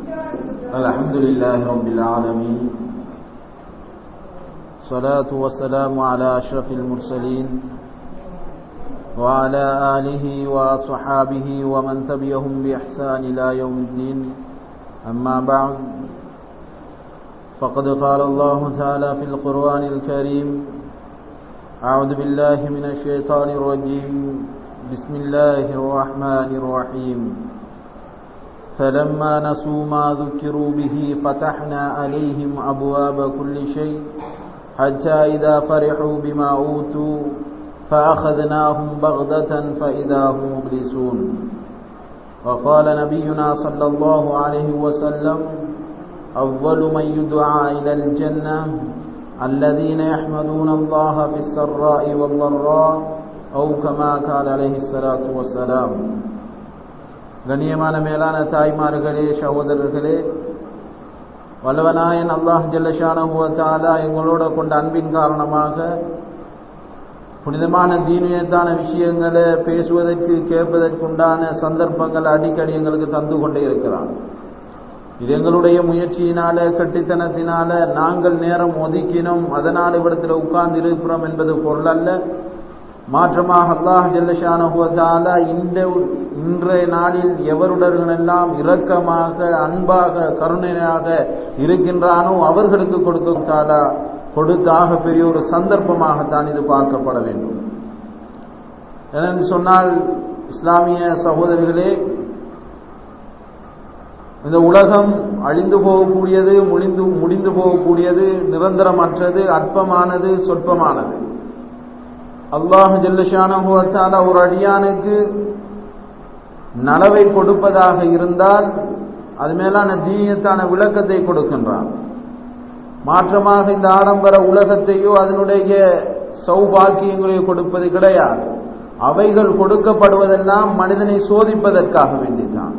الحمد لله رب العالمين الصلاة والسلام على أشرف المرسلين وعلى آله وصحابه ومن تبعهم بإحسان إلى يوم الدين أما بعد فقد قال الله تعالى في القرآن الكريم أعوذ بالله من الشيطان الرجيم بسم الله الرحمن الرحيم فلما نسوا ما ذكروا به فتحنا عليهم أبواب كل شيء حتى إذا فرحوا بما أوتوا فأخذناهم بغدة فإذا هم مبلسون وقال نبينا صلى الله عليه وسلم أول من يدعى إلى الجنة الذين يحمدون الله في السراء والضراء أو كما قال عليه الصلاة والسلام கண்ணியமான மேலான தாய்மார்களே சகோதரர்களே வல்லவனாயன் அல்லாஹ் ஜல்லஷானா எங்களோட கொண்ட அன்பின் காரணமாக புனிதமான தீனியத்தான விஷயங்களை பேசுவதற்கு கேட்பதற்குண்டான சந்தர்ப்பங்கள் அடிக்கடி எங்களுக்கு தந்து கொண்டே இருக்கிறான் இது எங்களுடைய முயற்சியினால கட்டித்தனத்தினால நாங்கள் நேரம் ஒதுக்கினோம் அதனால் இவ்விடத்தில் உட்கார்ந்து இருக்கிறோம் என்பது பொருள் அல்ல மாற்றமாக அல்லாஹ் ஜல்லஷானுவதால இந்த இன்றைய நாளில் எவருடனெல்லாம் இரக்கமாக அன்பாக கருணையாக இருக்கின்றானோ அவர்களுக்கு கொடுத்தாலா கொடுத்தாக பெரிய ஒரு சந்தர்ப்பமாகத்தான் இது பார்க்கப்பட வேண்டும் ஏனென்று சொன்னால் இஸ்லாமிய சகோதரிகளே இந்த உலகம் அழிந்து போகக்கூடியது முடிந்து முடிந்து போகக்கூடியது நிரந்தரமற்றது அற்பமானது சொற்பமானது அல்லாஹு ஜல்லஷான ஒரு அடியானுக்கு நலவை கொடுப்பதாக இருந்தால் அது மேலான தீனியத்தான விளக்கத்தை கொடுக்கின்றான் மாற்றமாக இந்த ஆடம்பர உலகத்தையோ அதனுடைய சௌபாக்கியங்களையோ கொடுப்பது கிடையாது அவைகள் கொடுக்கப்படுவதெல்லாம் மனிதனை சோதிப்பதற்காக வேண்டித்தான்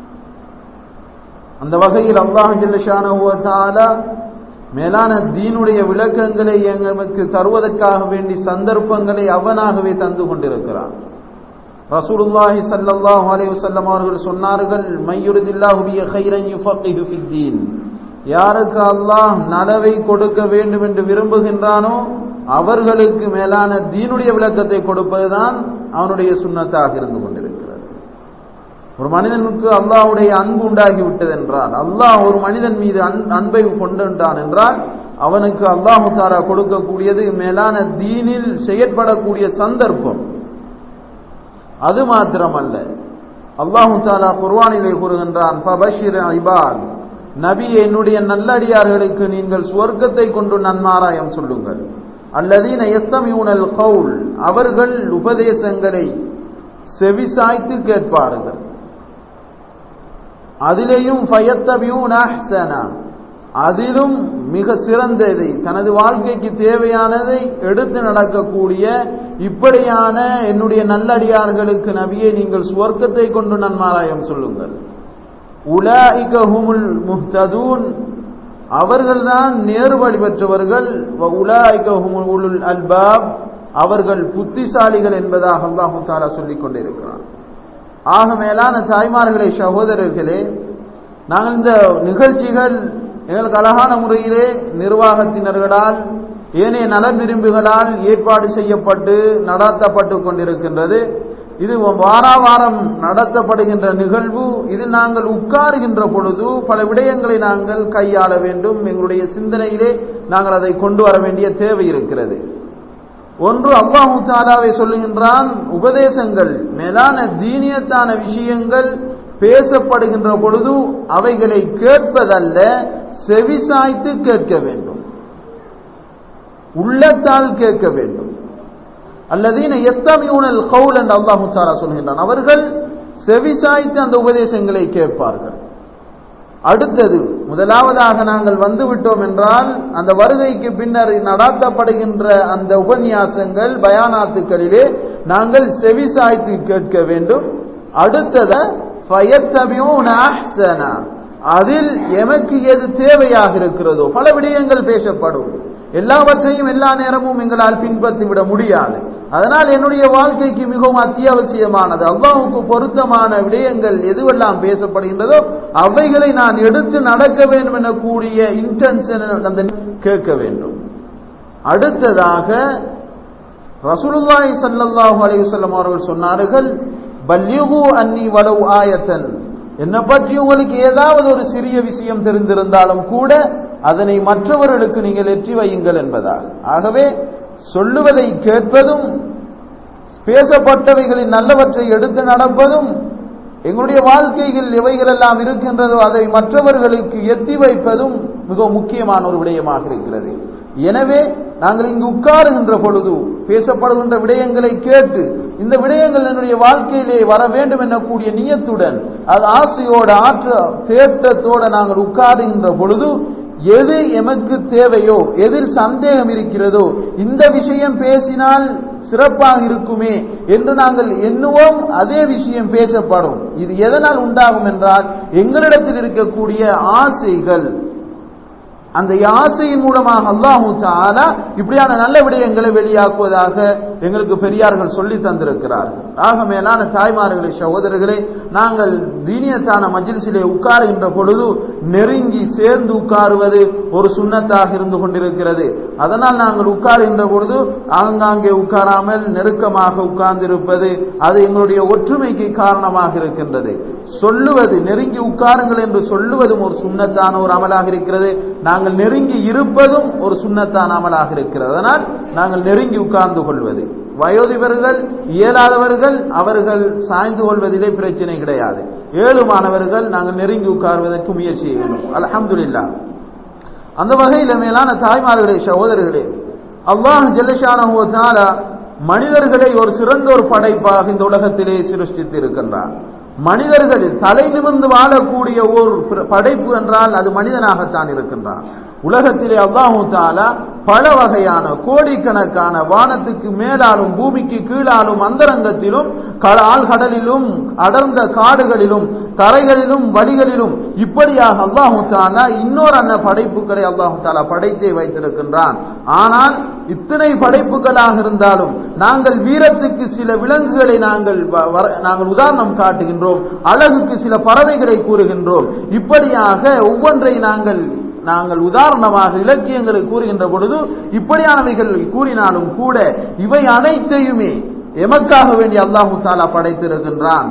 அந்த வகையில் அல்லாஹு ஜல்லஷான மேலான தீனுடைய விளக்கங்களை எங்களுக்கு தருவதற்காக வேண்டி சந்தர்ப்பங்களை அவனாகவே தந்து கொண்டிருக்கிறான் ரசூலுல்லாஹி சல்லல்லாஹு அலைஹி வஸல்லம் அவர்கள் சொன்னார்கள் மையுரிதில்லாஹு பிய கைரன் யுஃபக்கிஹு ஃபித்தீன் யாருக்கு அல்லாஹ் நலவை கொடுக்க வேண்டும் என்று விரும்புகின்றானோ அவர்களுக்கு மேலான தீனுடைய விளக்கத்தை கொடுப்பதுதான் அவனுடைய சுண்ணத்தாக இருந்து கொண்டிருக்கிறது ஒரு மனிதனுக்கு அல்லாஹுடைய அன்பு உண்டாகி விட்டது என்றால் அல்லாஹ் ஒரு மனிதன் மீது அன்பை கொண்டுட்டான் என்றால் அவனுக்கு அல்லாஹு தாரா கொடுக்கக்கூடியது மேலான தீனில் செயற்படக்கூடிய சந்தர்ப்பம் அது மாத்திரமல்ல அல்லாஹு தாலா குர்வானிலே கூறுகின்றான் நபி என்னுடைய நல்லடியார்களுக்கு நீங்கள் சுவர்க்கத்தை கொண்டு நன்மாராயம் சொல்லுங்கள் அல்லதீன எஸ்தமியூனல் கவுல் அவர்கள் உபதேசங்களை செவிசாய்த்து கேட்பார்கள் அதிலேயும் அதிலும் மிக சிறந்ததை தனது வாழ்க்கைக்கு தேவையானதை எடுத்து நடக்கக்கூடிய இப்படியான என்னுடைய நல்லடியார்களுக்கு நபியை நீங்கள் சுவர்க்கத்தை கொண்டு நன்மாராயம் சொல்லுங்கள் உலாய்கஹுமுல் முஹ்ததூன் அவர்கள்தான் நேர்வழி பெற்றவர்கள் உலாய்கஹுமுல் அல்பாப் அவர்கள் புத்திசாலிகள் என்பதாக அல்லாஹு தாரா சொல்லிக் கொண்டிருக்கிறான் ஆக மேலான தாய்மார்களே சகோதரர்களே நாங்கள் இந்த நிகழ்ச்சிகள் எங்களுக்கு அழகான முறையிலே நிர்வாகத்தினர்களால் ஏனைய நல விரும்புகளால் ஏற்பாடு செய்யப்பட்டு நடத்தப்பட்டு கொண்டிருக்கின்றது இது வாரா வாரம் நடத்தப்படுகின்ற நிகழ்வு இதில் நாங்கள் உட்காருகின்ற பொழுது பல விடயங்களை நாங்கள் கையாள வேண்டும் எங்களுடைய சிந்தனையிலே நாங்கள் அதை கொண்டு வர வேண்டிய தேவை இருக்கிறது ஒன்று அல்லாஹு தாலாவை சொல்லுகின்றான் உபதேசங்கள் மேலான தீனியத்தான விஷயங்கள் பேசப்படுகின்ற பொழுது அவைகளை கேட்பதல்ல செவிசாய்த்து கேட்க வேண்டும் உள்ளத்தால் கேட்க வேண்டும் அல்லதீன எத்தமியூனல் கவுல் என்று அல்லாஹு தாலா சொல்கின்றான் அவர்கள் செவிசாய்த்து அந்த உபதேசங்களை கேட்பார்கள் அடுத்தது முதலாவதாக நாங்கள் வந்து விட்டோம் என்றால் அந்த வருகைக்கு பின்னர் நடத்தப்படுகின்ற அந்த உபன்யாசங்கள் பயானாத்துக்களிலே நாங்கள் செவிசாய்த்து கேட்க வேண்டும் அடுத்தத அதில் எமக்கு எது தேவையாக இருக்கிறதோ பல விடயங்கள் பேசப்படும் எல்லாவற்றையும் எல்லா நேரமும் எங்களால் பின்பற்றி விட முடியாது அதனால் என்னுடைய வாழ்க்கைக்கு மிகவும் அத்தியாவசியமானது அல்லாஹுக்கு பொருத்தமான விடயங்கள் எதுவெல்லாம் பேசப்படுகின்றதோ அவைகளை நான் எடுத்து நடக்க வேண்டும் என கூடிய இன்டென்ஷன் அந்த கேட்க வேண்டும் அடுத்ததாக ரசூலுல்லாஹி ஸல்லல்லாஹு அலைஹி வஸல்லம் அவர்கள் சொன்னார்கள் பல்லிகு அன்னி வலவ் ஆயத்தன் என்னை பற்றி உங்களுக்கு ஏதாவது ஒரு சிறிய விஷயம் தெரிந்திருந்தாலும் கூட அதனை மற்றவர்களுக்கு நீங்கள் எற்றி வையுங்கள் என்பதாக ஆகவே சொல்லுவதை கேட்பதும் பேசப்பட்டவைகளின் நல்லவற்றை எடுத்து நடப்பதும் எங்களுடைய வாழ்க்கையில் எவைகளெல்லாம் இருக்கின்றதோ அதை மற்றவர்களுக்கு எத்தி வைப்பதும் மிக முக்கியமான ஒரு விடயமாக இருக்கிறது எனவே நாங்கள் இங்கு உட்காருகின்ற பொழுது பேசப்படுகின்ற விடயங்களை கேட்டு இந்த விடயங்கள் என்னுடைய வாழ்க்கையிலே வர வேண்டும் எனக்கூடிய நியத்துடன் அது ஆசையோட ஆற்ற தேட்டத்தோட நாங்கள் உட்காருகின்ற பொழுது எது எமக்கு தேவையோ எதில் சந்தேகம் இருக்கிறதோ இந்த விஷயம் பேசினால் சிறப்பாக இருக்குமே என்று நாங்கள் எண்ணுவோம் அதே விஷயம் பேசப்படும் இது எதனால் உண்டாகும் என்றால் எங்களிடத்தில் இருக்கக்கூடிய ஆசைகள் அந்த ஆசையின் மூலமாக அல்லாஹூ தாலா இப்படியான நல்ல விடயங்களை வெளியாக்குவதாக எங்களுக்கு பெரியார்கள் சொல்லி தந்திருக்கிறார்கள் ஆக மேலான தாய்மார்களே சகோதரர்களே நாங்கள் தீனியத்தான மஜிலிசிலே உட்காருகின்ற பொழுது நெருங்கி சேர்ந்து உட்காருவது ஒரு சுண்ணத்தாக இருந்து கொண்டிருக்கிறது அதனால் நாங்கள் உட்காருகின்ற பொழுது ஆங்காங்கே உட்காராமல் நெருக்கமாக உட்கார்ந்திருப்பது அது எங்களுடைய ஒற்றுமைக்கு காரணமாக இருக்கின்றது சொல்லுவது நெருங்கி உட்காருங்கள் என்று சொல்லுவதும் ஒரு சுண்ணத்தான ஒரு அமலாக இருக்கிறது நாங்கள் நெருங்கி இருப்பதும் ஒரு சுண்ணத்தான அமலாக இருக்கிறது அதனால் நாங்கள் நெருங்கி உட்கார்ந்து கொள்வது வயோதிபர்கள் இயலாதவர்கள் அவர்கள் சாய்ந்து கொள்வதிலே பிரச்சனை கிடையாது ஏழுமானவர்கள் நாங்கள் நெருங்கி உட்கார்வதற்கு முயற்சி செய்யணும் அலமதுல்லா அந்த வகையில் மேலான தாய்மார்களே சகோதரர்களே அல்லாஹ் ஜெல்லஷான மனிதர்களை ஒரு சிறந்த ஒரு படைப்பாக இந்த உலகத்திலே சிருஷ்டித்து இருக்கின்றார் மனிதர்களில் தலை நிமிர்ந்து வாழக்கூடிய ஒரு படைப்பு என்றால் அது மனிதனாகத்தான் இருக்கின்றான் உலகத்திலே அல்லாஹூ தாலா பல வகையான கோடிக்கணக்கான வானத்துக்கு மேலாலும் பூமிக்கு கீழாலும் அந்தரங்கத்திலும் ஆழ்கடலிலும் அடர்ந்த காடுகளிலும் தரைகளிலும் வழிகளிலும் இப்படியாக அல்லாஹூ தாலா இன்னொரு அன்ன படைப்புகளை அல்லாஹூ தாலா படைத்தே வைத்திருக்கின்றான் ஆனால் இத்தனை படைப்புகளாக இருந்தாலும் நாங்கள் வீரத்துக்கு சில விலங்குகளை நாங்கள் நாங்கள் உதாரணம் காட்டுகின்றோம் அழகுக்கு சில பறவைகளை கூறுகின்றோம் இப்படியாக ஒவ்வொன்றை நாங்கள் நாங்கள் உதாரணமாக இலக்கியங்களை கூறுகின்ற பொழுது இப்படியானவைகள் கூறினாலும் கூட இவை அனைத்தையுமே எமக்காக வேண்டி அல்லாஹு தாலா படைத்திருக்கின்றான்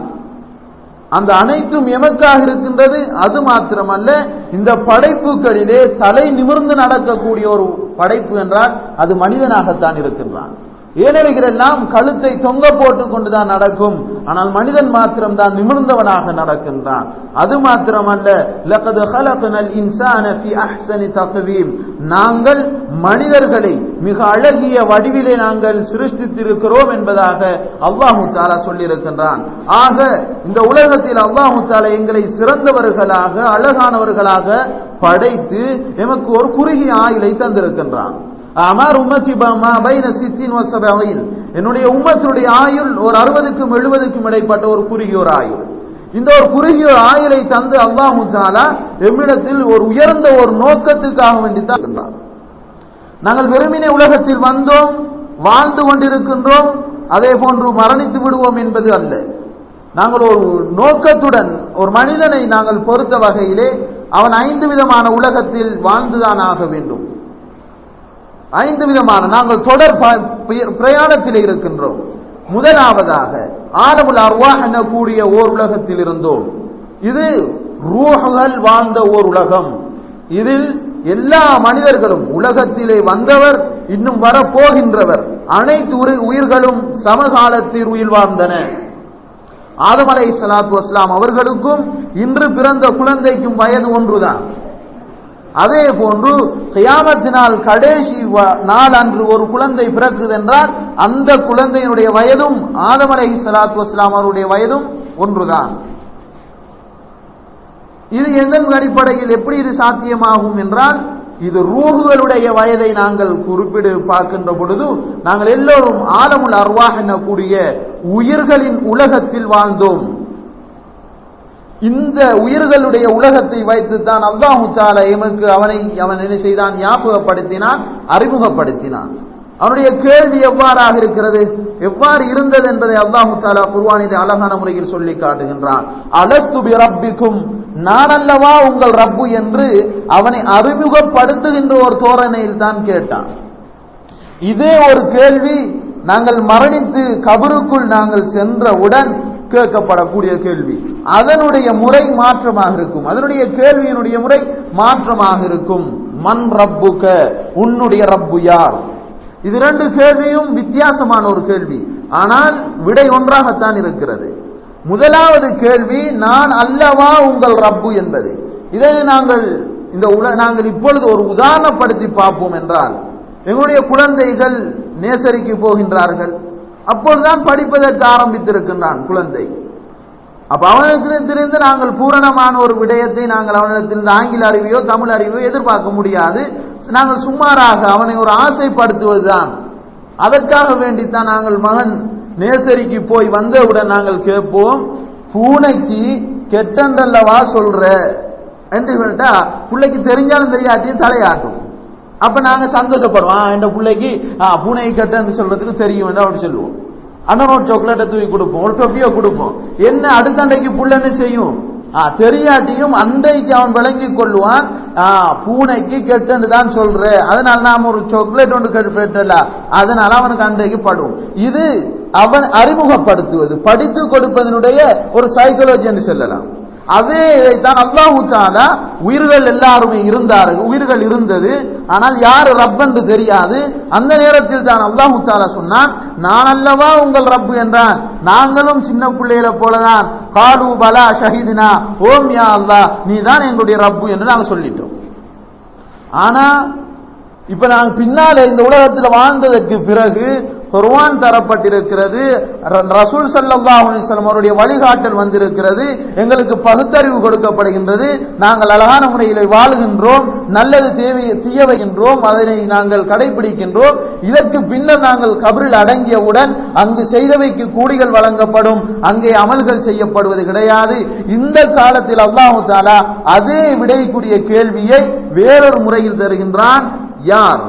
அந்த அனைத்தும் எமக்காக இருக்கின்றது அது மாத்திரமல்ல இந்த படைப்புகளிலே தலை நிமிர்ந்து நடக்கக்கூடிய ஒரு படைப்பு என்றால் அது மனிதனாகத்தான் இருக்கின்றான் ஏனைவைகள் எல்லாம் கழுத்தை தொங்க போட்டுக் கொண்டுதான் நடக்கும் ஆனால் மனிதன் மாத்திரம் தான் நிமிர்ந்தவனாக நடக்கின்றான் அது மாத்திரமல்ல லகது ஹலகனல் இன்சான ஃபி அஹ்சனி தக்வீம் நாங்கள் மனிதர்களை மிக அழகிய வடிவிலே நாங்கள் சிருஷ்டித்திருக்கிறோம் என்பதாக அல்லாஹு தாலா சொல்லியிருக்கின்றான் ஆக இந்த உலகத்தில் அல்லாஹு தாலா எங்களை சிறந்தவர்களாக அழகானவர்களாக படைத்து எமக்கு ஒரு குறுகிய ஆயுளை தந்திருக்கின்றான் அமர் உம்மத்தி பைன சித்தின் வசபையில் என்னுடைய உம்மத்துடைய ஆயுள் ஒரு அறுபதுக்கும் எழுபதுக்கும் இடைப்பட்ட ஒரு குறுகிய ஒரு ஆயுள் இந்த ஒரு குறுகிய ஒரு ஆயுளை தந்து அல்லாஹு தாலா எம்மிடத்தில் ஒரு உயர்ந்த ஒரு நோக்கத்துக்காக வேண்டித்தான் நாங்கள் வெறுமினே உலகத்தில் வந்தோம் வாழ்ந்து கொண்டிருக்கின்றோம் அதே போன்று மரணித்து விடுவோம் என்பது அல்ல நாங்கள் ஒரு நோக்கத்துடன் ஒரு மனிதனை நாங்கள் பொறுத்த வகையிலே அவன் ஐந்து விதமான உலகத்தில் வாழ்ந்துதான் ஆக வேண்டும் ஐந்து விதமான நாங்கள் தொடர் பிரயாணத்தில் இருக்கின்றோம் முதலாவதாக ஆரமுல் அர்வா எனக்கூடிய ஓர் உலகத்தில் இருந்தோம் இது ரூஹுகள் வாழ்ந்த ஓர் உலகம் இதில் எல்லா மனிதர்களும் உலகத்திலே வந்தவர் இன்னும் வரப்போகின்றவர் அனைத்து உயிர்களும் சமகாலத்தில் உயிர் வாழ்ந்தன ஆதம் அலை சலாத்து வஸ்லாம் அவர்களுக்கும் இன்று பிறந்த குழந்தைக்கும் வயது ஒன்றுதான் அதே போன்று கியாமத்தினால் கடைசி நாள் அன்று ஒரு குழந்தை பிறக்குது என்றால் அந்த குழந்தையினுடைய வயதும் ஆதம் அலை சலாத்து வஸ்லாம் அவருடைய வயதும் ஒன்றுதான் இது எதன் அடிப்படையில் எப்படி இது சாத்தியமாகும் என்றால் இது ரூகுகளுடைய வயதை நாங்கள் குறிப்பிடு பார்க்கின்ற பொழுது நாங்கள் எல்லோரும் ஆலமுல் அர்வாக எனக்கூடிய உயிர்களின் உலகத்தில் வாழ்ந்தோம் இந்த உயிர்களுடைய உலகத்தை வைத்து தான் அல்லாஹு தாலா எமக்கு அவனை அவன் என்ன செய்தான் ஞாபகப்படுத்தினான் அறிமுகப்படுத்தினான் அவனுடைய கேள்வி எவ்வாறாக இருக்கிறது எவ்வாறு இருந்தது என்பதை அல்லாஹு தாலா குர்வானிலே அழகான முறையில் சொல்லி காட்டுகின்றான் அலஸ்து பி ரப்பிக்கும் நான் அல்லவா உங்கள் ரப்பு என்று அவனை அறிமுகப்படுத்துகின்ற ஒரு தோரணையில் தான் கேட்டான் இதே ஒரு கேள்வி நாங்கள் மரணித்து கபருக்குள் நாங்கள் சென்றவுடன் கேட்கப்படக்கூடிய கேள்வி அதனுடைய முறை மாற்றமாக இருக்கும் அதனுடைய கேள்வியினுடைய முறை மாற்றமாக இருக்கும் மண் ரப்புக உன்னுடைய ரப்பு யார் இது ரெண்டு கேள்வியும் வித்தியாசமான ஒரு கேள்வி ஆனால் விடை ஒன்றாகத்தான் இருக்கிறது முதலாவது கேள்வி நான் அல்லவா உங்கள் ரப்பு என்பது இதை நாங்கள் இந்த உல நாங்கள் இப்பொழுது ஒரு உதாரணப்படுத்தி பார்ப்போம் என்றால் எங்களுடைய குழந்தைகள் நேசரிக்கு போகின்றார்கள் அப்பொழுதுதான் படிப்பதற்கு ஆரம்பித்திருக்கின்றான் குழந்தை அப்ப அவனிடத்திலிருந்து நாங்கள் பூரணமான ஒரு விடயத்தை நாங்கள் அவனிடத்திலிருந்து ஆங்கில அறிவையோ தமிழ் அறிவையோ எதிர்பார்க்க முடியாது நாங்கள் சுமாராக அவனை ஒரு ஆசைப்படுத்துவதுதான் அதற்காக வேண்டித்தான் நாங்கள் மகன் நேசரிக்கு போய் வந்தவுடன் நாங்கள் கேட்போம் பூனைக்கு கெட்டன்றல்லவா சொல்ற என்று கேட்டா பிள்ளைக்கு தெரிஞ்சாலும் தெரியாட்டியும் தலையாட்டும் அப்ப நாங்க சந்தோஷப்படுவோம் என் பிள்ளைக்கு பூனை கெட்டன்னு சொல்றதுக்கு தெரியும் அப்படி சொல்லுவோம் அண்ணன் ஒரு சாக்லேட்டை தூக்கி கொடுப்போம் ஒரு டொப்பியோ கொடுப்போம் என்ன அடுத்த அண்டைக்கு புள்ள என்ன செய்யும் தெரியாட்டியும் அண்டைக்கு அவன் விளங்கி கொள்ளுவான் பூனைக்கு கெட்டன்னு தான் சொல்ற அதனால நாம ஒரு சாக்லேட் ஒன்று கேட்டல அதனால அவனுக்கு அண்டைக்கு படும் இது அவன் அறிமுகப்படுத்துவது படித்து கொடுப்பதனுடைய ஒரு சைக்காலஜி என்று சொல்லலாம் அதே இதைத்தான் அல்லாஹு தாலா உயிர்கள் எல்லாருமே இருந்தார்கள் உயிர்கள் இருந்தது ஆனால் யார் ரப் என்று தெரியாது அந்த நேரத்தில் தான் அல்லாஹு தாலா சொன்னான் நான் அல்லவா உங்கள் ரப்பு என்றான் நாங்களும் சின்ன பிள்ளைகளை போலதான் காலு பலா ஷஹீதினா ஓம் யா அல்லா நீ தான் எங்களுடைய ரப்பு என்று நாங்கள் சொல்லிட்டோம் ஆனா இப்ப நாங்க பின்னால இந்த உலகத்தில் வாழ்ந்ததற்கு பிறகு குர்வான் தரப்பட்டிருக்கிறது ரசூல் சல்லாஹ் அலிஸ்லாம் அவருடைய வழிகாட்டல் வந்திருக்கிறது எங்களுக்கு பகுத்தறிவு கொடுக்கப்படுகின்றது நாங்கள் அழகான முறையில் வாழுகின்றோம் நல்லது தேவை தீயவைகின்றோம் அதனை நாங்கள் கடைபிடிக்கின்றோம் இதற்கு பின்னர் நாங்கள் கபரில் அடங்கியவுடன் அங்கு செய்தவைக்கு கூலிகள் வழங்கப்படும் அங்கே அமல்கள் செய்யப்படுவது கிடையாது இந்த காலத்தில் அல்லாஹு தாலா அதே விடைக்குரிய கேள்வியை வேறொரு முறையில் தருகின்றான் யார்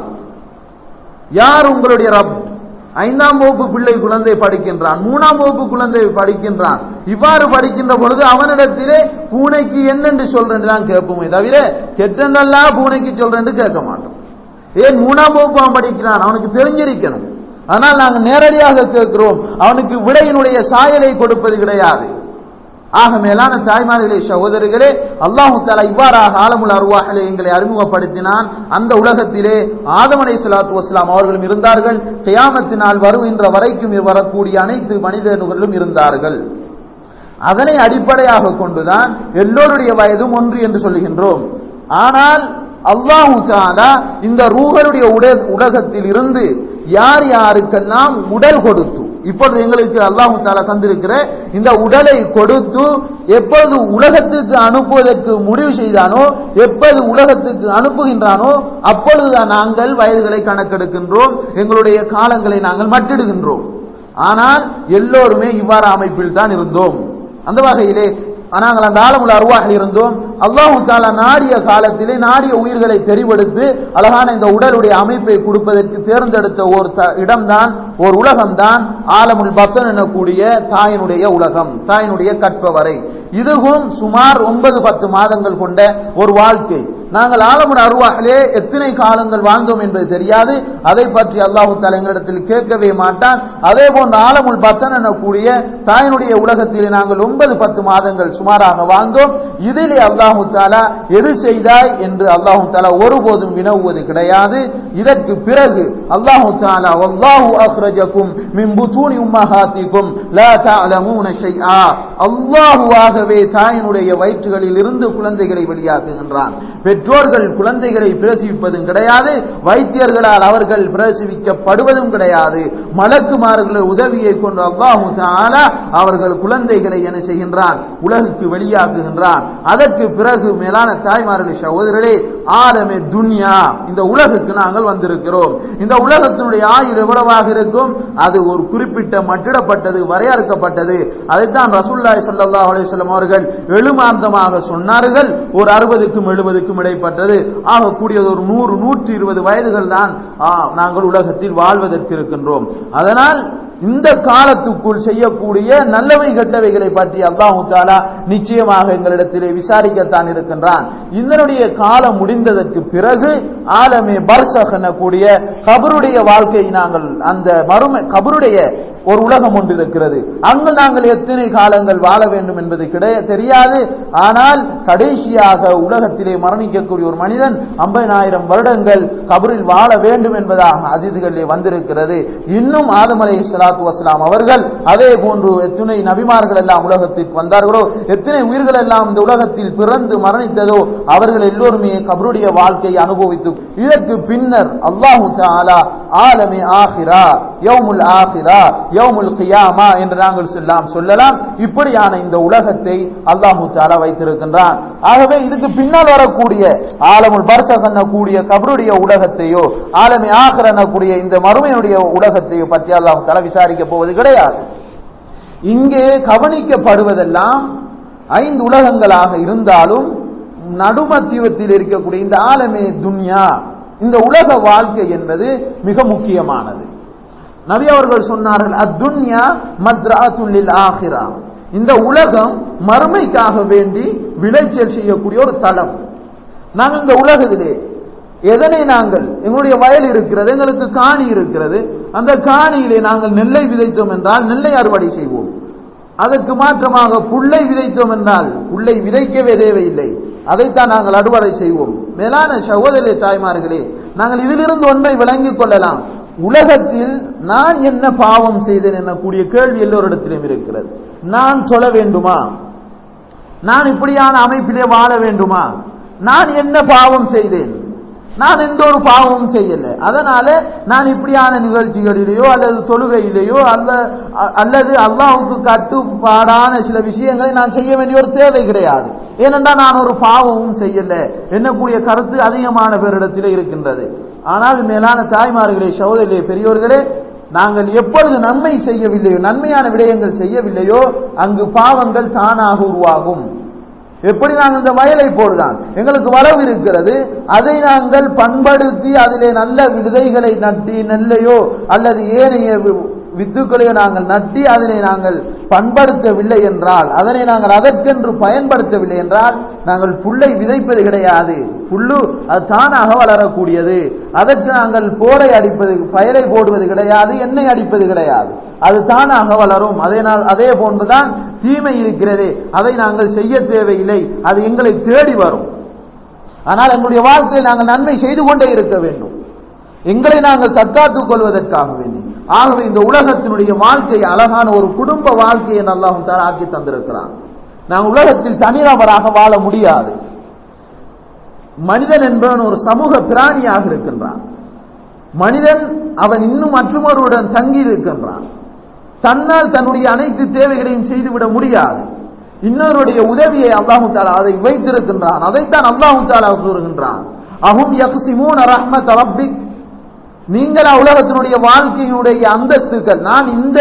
யார் உங்களுடைய ரப் ஐந்தாம் வகுப்பு பிள்ளை குழந்தை படிக்கின்றான் மூணாம் வகுப்பு குழந்தை படிக்கின்றான் இவ்வாறு படிக்கின்ற பொழுது அவனிடத்திலே பூனைக்கு என்னென்று சொல்றேன்னு தான் கேட்போமே தவிர கெட்டனல்லா பூனைக்கு சொல்றேன்னு கேட்க மாட்டோம் ஏன் மூணாம் வகுப்பு அவன் படிக்கிறான் அவனுக்கு தெரிஞ்சிருக்கணும் ஆனால் நாங்கள் நேரடியாக கேட்கிறோம் அவனுக்கு விடையினுடைய சாயலை கொடுப்பது கிடையாது ஆக மேலான தாய்மார்களே சகோதரர்களே அல்லாஹு தாலா இவ்வாறாக ஆலமுல் அருவாகளை எங்களை அறிமுகப்படுத்தினான் அந்த உலகத்திலே ஆதமனை சலாத்து வஸ்லாம் அவர்களும் இருந்தார்கள் கியாமத்தினால் வருகின்ற வரைக்கும் வரக்கூடிய அனைத்து மனிதர்களும் இருந்தார்கள் அதனை அடிப்படையாக கொண்டுதான் எல்லோருடைய வயதும் ஒன்று என்று சொல்லுகின்றோம் ஆனால் அல்லாஹு தாலா இந்த ரூகளுடைய உலகத்தில் இருந்து யார் யாருக்கெல்லாம் உடல் கொடுத்து இப்பொழுது எங்களுக்கு அல்லாஹு தாலா தந்திருக்கிற இந்த உடலை கொடுத்து எப்பொழுது உலகத்துக்கு அனுப்புவதற்கு முடிவு செய்தானோ எப்போது உலகத்துக்கு அனுப்புகின்றானோ அப்பொழுதுதான் நாங்கள் வயதுகளை கணக்கெடுக்கின்றோம் எங்களுடைய காலங்களை நாங்கள் மட்டிடுகின்றோம் ஆனால் எல்லோருமே இவ்வாறு அமைப்பில் தான் இருந்தோம் அந்த வகையிலே நாங்கள் அந்த ஆலமுள்ள அருவாக இருந்தோம் அல்லாஹு தாலா நாடிய காலத்திலே நாடிய உயிர்களை தெரிவெடுத்து அழகான இந்த உடலுடைய அமைப்பை கொடுப்பதற்கு தேர்ந்தெடுத்த ஒரு இடம்தான் ஒரு உலகம்தான் ஆலமுல் பத்தன் எனக்கூடிய தாயினுடைய உலகம் தாயினுடைய கற்பவரை இதுவும் சுமார் ஒன்பது பத்து மாதங்கள் கொண்ட ஒரு வாழ்க்கை நாங்கள் ஆலமுன் அருவாகலே எத்தனை காலங்கள் வாழ்ந்தோம் என்பது தெரியாது அதை பற்றி அல்லாஹு தாலா எங்களிடத்தில் கேட்கவே மாட்டான் அதே போன்று ஆலமுல் பத்தன் எனக்கூடிய தாயினுடைய உலகத்தில் நாங்கள் ஒன்பது பத்து மாதங்கள் சுமாராக வாழ்ந்தோம் இதிலே அல்லாஹு தாலா எது செய்தாய் என்று அல்லாஹு தாலா ஒருபோதும் வினவுவது கிடையாது இதற்கு பிறகு அல்லாஹு தாலா வல்லாஹு அக்ரஜக்கும் மின் புத்தூனி உம்மஹாத்திக்கும் லா தஅலமூன ஷைஆ அல்லாஹுவாகவே தாயினுடைய வயிற்றுகளில் இருந்து குழந்தைகளை வெளியாக்குகின்றான் பெற்றோர்கள் குழந்தைகளை பிரசவிப்பதும் கிடையாது வைத்தியர்களால் அவர்கள் பிரசவிக்கப்படுவதும் கிடையாது மலக்குமார்கள் உதவியை கொண்டு அல்லாஹு தஆலா அவர்கள் குழந்தைகளை என்ன செய்கின்றான் உலகுக்கு வெளியாக்குகின்றான் அதற்கு பிறகு மேலான தாய்மார்களே சகோதரர்களே ஆலமே துன்யா இந்த உலகுக்கு நாங்கள் வந்திருக்கிறோம் இந்த உலகத்தினுடைய ஆயுள் எவ்வளவாக இருக்கும் அது ஒரு குறிப்பிட்ட மட்டிடப்பட்டது வரையறுக்கப்பட்டது அதைத்தான் ரசூல்லாய் ஸல்லல்லாஹு அலைஹி வஸல்லம் அவர்கள் எழுமாந்தமாக சொன்னார்கள் ஒரு அறுபதுக்கும் எழுபதுக்கும் இடைப்பட்டது ஆக கூடியது ஒரு நூறு நூற்றி இருபது வயதுகள் தான் ஆ, நாங்கள் உலகத்தில் வாழ்வதற்கு இருக்கின்றோம் அதனால் இந்த காலத்துக்குள் செய்யக்கூடிய நல்லவை கெட்டவைகளை பற்றி அல்லாஹு தாலா நிச்சயமாக எங்களிடத்திலே விசாரிக்கத்தான் இருக்கின்றான் இதனுடைய காலம் முடிந்ததற்கு பிறகு ஆலமே பர்சக் எனக்கூடிய கபருடைய வாழ்க்கையை நாங்கள் அந்த மறுமை கபருடைய ஒரு உலகம் ஒன்று இருக்கிறது அங்கு நாங்கள் எத்தனை காலங்கள் வாழ வேண்டும் என்பது கிடை தெரியாது ஆனால் கடைசியாக உலகத்திலே மரணிக்கக்கூடிய ஒரு மனிதன் ஐம்பதாயிரம் வருடங்கள் கபரில் வாழ வேண்டும் என்பதாக அதிதிகளிலே வந்திருக்கிறது இன்னும் ஆதம் அலை சலாத்து வஸ்லாம் அவர்கள் அதே போன்று எத்தனை நபிமார்கள் எல்லாம் உலகத்திற்கு வந்தார்களோ எத்தனை உயிர்கள் எல்லாம் இந்த உலகத்தில் பிறந்து மரணித்ததோ அவர்கள் எல்லோருமே கபருடைய வாழ்க்கையை அனுபவித்து இதற்கு பின்னர் அல்லாஹு தஆலா ஆலமே ஆஹிரா யௌமுல் ஆஹிரா யௌமுல் கியாமா என்று நாங்கள் சொல்லலாம் சொல்லலாம் இப்படியான இந்த உலகத்தை அல்லாஹு தஆலா வைத்திருக்கின்றான் ஆகவே இதுக்கு பின்னால் வரக்கூடிய ஆலமுல் பர்சக் கூடிய கபருடைய உலகத்தையோ ஆலமே ஆஹிரா கூடிய இந்த மறுமையுடைய உலகத்தையோ பற்றி அல்லாஹு தஆலா விசாரிக்க போவது கிடையாது இங்கே கவனிக்கப்படுவதெல்லாம் ஐந்து உலகங்களாக இருந்தாலும் நடுமத்தியத்தில் இருக்கக்கூடிய இந்த ஆலமே துன்யா இந்த உலக வாழ்க்கை என்பது மிக முக்கியமானது நபி அவர்கள் சொன்னார்கள் அத்துன்யா மத்ராத்துல்லில் ஆஹிரா இந்த உலகம் மறுமைக்காக வேண்டி விளைச்சல் செய்யக்கூடிய ஒரு தளம் நாங்கள் இந்த உலகத்திலே எதனை நாங்கள் எங்களுடைய வயல் இருக்கிறது எங்களுக்கு காணி இருக்கிறது அந்த காணியிலே நாங்கள் நெல்லை விதைத்தோம் என்றால் நெல்லை அறுவடை செய்வோம் அதற்கு மாற்றமாக புல்லை விதைத்தோம் என்றால் புல்லை விதைக்கவே தேவையில்லை அதைத்தான் நாங்கள் அறுவடை செய்வோம் மேலான சகோதர தாய்மார்களே நாங்கள் இதிலிருந்து ஒன்றை விளங்கிக் கொள்ளலாம் உலகத்தில் நான் என்ன பாவம் செய்தேன் என்னக்கூடிய கேள்வி எல்லோரிடத்திலும் இருக்கிறது நான் தொழ வேண்டுமா நான் இப்படியான அமைப்பிலே வாழ வேண்டுமா நான் என்ன பாவம் செய்தேன் நான் எந்த ஒரு பாவமும் செய்யல அதனால நான் இப்படியான நிகழ்ச்சிகளிலேயோ அல்லது தொழுகையிலேயோ அல்ல அ- அல்லது அல்லாஹ்வுக்கு கட்டுப்பாடான சில விஷயங்களை நான் செய்ய வேண்டிய ஒரு தேவை கிடையாது ஏனென்றால் நான் ஒரு பாவமும் செய்யல என்னக்கூடிய கருத்து அதிகமான பேரிடத்தில் இருக்கின்றது ஆனால் மேலான தாய்மார்களே சகோதரிகளே பெரியோர்களே நாங்கள் எப்பொழுது நன்மை செய்யவில்லையோ நன்மையான விடயங்கள் செய்யவில்லையோ அங்கு பாவங்கள் தானாக உருவாகும் எப்படி நாங்கள் இந்த வயலை போடுதான் எங்களுக்கு வரவு இருக்கிறது அதை நாங்கள் பண்படுத்தி அதிலே நல்ல விதைகளை நட்டி நெல்லையோ அல்லது ஏனைய வி- வித்துக்களையோ நாங்கள் நட்டி அதனை நாங்கள் பண்படுத்தவில்லை என்றால் அதனை நாங்கள் அதற்கென்று பயன்படுத்தவில்லை என்றால் நாங்கள் புல்லை விதைப்பது கிடையாது புல்லு அது தானாக வளரக்கூடியது அதற்கு நாங்கள் போரை அடிப்பது பயரை போடுவது கிடையாது எண்ணெய் அடிப்பது கிடையாது அது தானாக வளரும் அதே நாள் அதே போன்றுதான் தீமை இருக்கிறது அதை நாங்கள் செய்ய தேவையில்லை அது எங்களை தேடி வரும் ஆனால் எங்களுடைய வாழ்க்கையில் நாங்கள் நன்மை செய்து கொண்டே இருக்க வேண்டும் எங்களை நாங்கள் தற்காத்துக் கொள்வதற்காக வேண்டி ஆகவே இந்த உலகத்தினுடைய வாழ்க்கை அழகான ஒரு குடும்ப வாழ்க்கையை அல்லாஹும் தாலா ஆக்கி தந்திருக்கிறான் நாங்கள் உலகத்தில் தனிநபராக வாழ முடியாது மனிதன் என்பவன் ஒரு சமூக பிராணியாக இருக்கின்றான் மனிதன் அவன் இன்னும் மற்றொருவருடன் தங்கி இருக்கின்றான் தன்னால் தன்னுடைய அனைத்து தேவைகளையும் செய்துவிட முடியாது இன்னொருடைய உதவியை அல்லாஹு தாலா அதை வைத்திருக்கின்றான் அதைத்தான் அல்லாஹு தாலா கூறுகின்றான் அஹும் யக்சிமூன ரஹ்மத் ரப்பிக் நீங்களா உலகத்தினுடைய வாழ்க்கையினுடைய அந்தஸ்துகள் நான் இந்த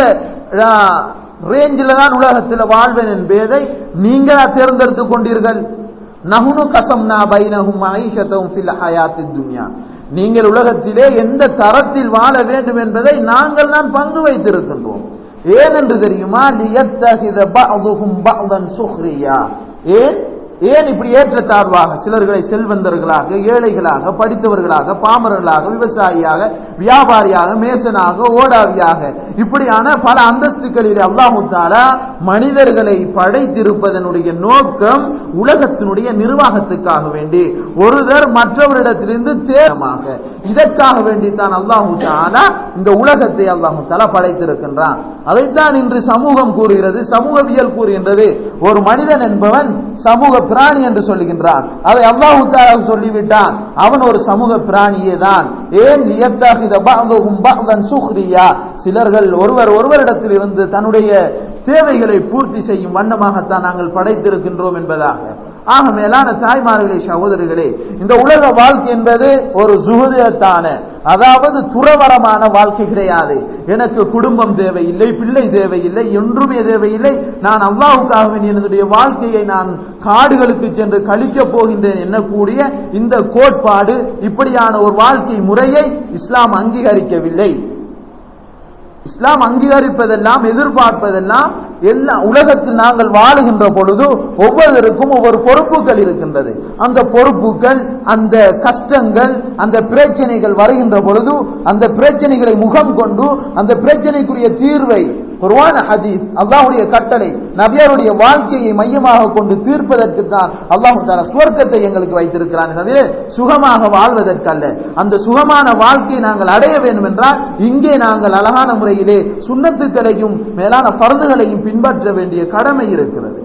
ரேஞ்சில் தான் உலகத்தில் வாழ்வேன் என்பதை நீங்களா தேர்ந்தெடுத்துக் கொண்டீர்கள் நகுனு கசம்னா பைனஹும் ஐஷத்தவும் ஃபில் ஹயாத்தி துன்யா நீங்கள் உலகத்திலே எந்த தரத்தில் வாழ வேண்டும் என்பதை நாங்கள் தான் பங்கு வைத்திருக்கின்றோம் ஏனென்று தெரியுமா லியத்தகித பஅதுஹும் பஅதன் சுஹ்ரியா ஏன் ஏன் இப்படி ஏற்றத்தாழ்வாக சிலர்களை செல்வந்தர்களாக ஏழைகளாக படித்தவர்களாக பாமரர்களாக விவசாயியாக வியாபாரியாக மேசனாக ஓடாவியாக இப்படியான பல அந்தஸ்துகளில் அல்லாஹு தாலா மனிதர்களை படைத்திருப்பதனுடைய நோக்கம் உலகத்தினுடைய நிர்வாகத்துக்காக வேண்டி ஒருவர் மற்றவரிடத்திலிருந்து தேர்மாக இதற்காக வேண்டித்தான் அல்லாஹு தாலா இந்த உலகத்தை அல்லாஹு தாலா படைத்திருக்கின்றான் அதைத்தான் இன்று சமூகம் கூறுகிறது சமூகவியல் கூறுகின்றது ஒரு மனிதன் என்பவன் சமூக பிராணி என்று சொல்லுகின்றான் அதை அல்லாஹு தாலா சொல்லிவிட்டான் அவன் ஒரு சமூக பிராணியே தான் ஏன் லியத்தாகித பஅதுஹும் பஅதன் சுஹ்ரியா சிலர்கள் ஒருவர் ஒருவரிடத்தில் இருந்து தன்னுடைய தேவைகளை பூர்த்தி செய்யும் வண்ணமாகத்தான் நாங்கள் படைத்திருக்கின்றோம் என்பதாக ஆக மேலான தாய்மார்களே சகோதரர்களே இந்த உலக வாழ்க்கை என்பது ஒரு சுகதத்தான அதாவது துறவரமான வாழ்க்கை கிடையாது எனக்கு குடும்பம் தேவையில்லை பிள்ளை தேவையில்லை ஒன்றுமே தேவையில்லை நான் அல்லாவுக்காக வேண்டிய என்னுடைய வாழ்க்கையை நான் காடுகளுக்கு சென்று கழிக்கப் போகின்றேன் என்னக்கூடிய இந்த கோட்பாடு இப்படியான ஒரு வாழ்க்கை முறையை இஸ்லாம் அங்கீகரிக்கவில்லை இஸ்லாம் அங்கீகரிப்பதெல்லாம் எதிர்பார்ப்பதெல்லாம் எல்லா உலகத்தில் நாங்கள் வாழுகின்ற பொழுது ஒவ்வொருவருக்கும் ஒவ்வொரு பொறுப்புகள் இருக்கின்றது அந்த பொறுப்புகள் அந்த கஷ்டங்கள் அந்த பிரச்சனைகள் வருகின்ற பொழுது அந்த பிரச்சனைகளை முகம் கொண்டு அந்த பிரச்சனைக்குரிய தீர்வை குர்வான ஹதீஸ் அல்லாஹுடைய கட்டளை நபியாருடைய வாழ்க்கையை மையமாக கொண்டு தீர்ப்பதற்கு தான் அல்லாஹு தாலா சுவர்க்கத்தை எங்களுக்கு வைத்திருக்கிறான் தவிர சுகமாக வாழ்வதற்கல்ல அந்த சுகமான வாழ்க்கையை நாங்கள் அடைய வேண்டும் என்றால் இங்கே நாங்கள் அழகான முறையிலே சுண்ணத்துக்களையும் மேலான பருந்துகளையும் பின்பற்ற வேண்டிய கடமை இருக்கிறது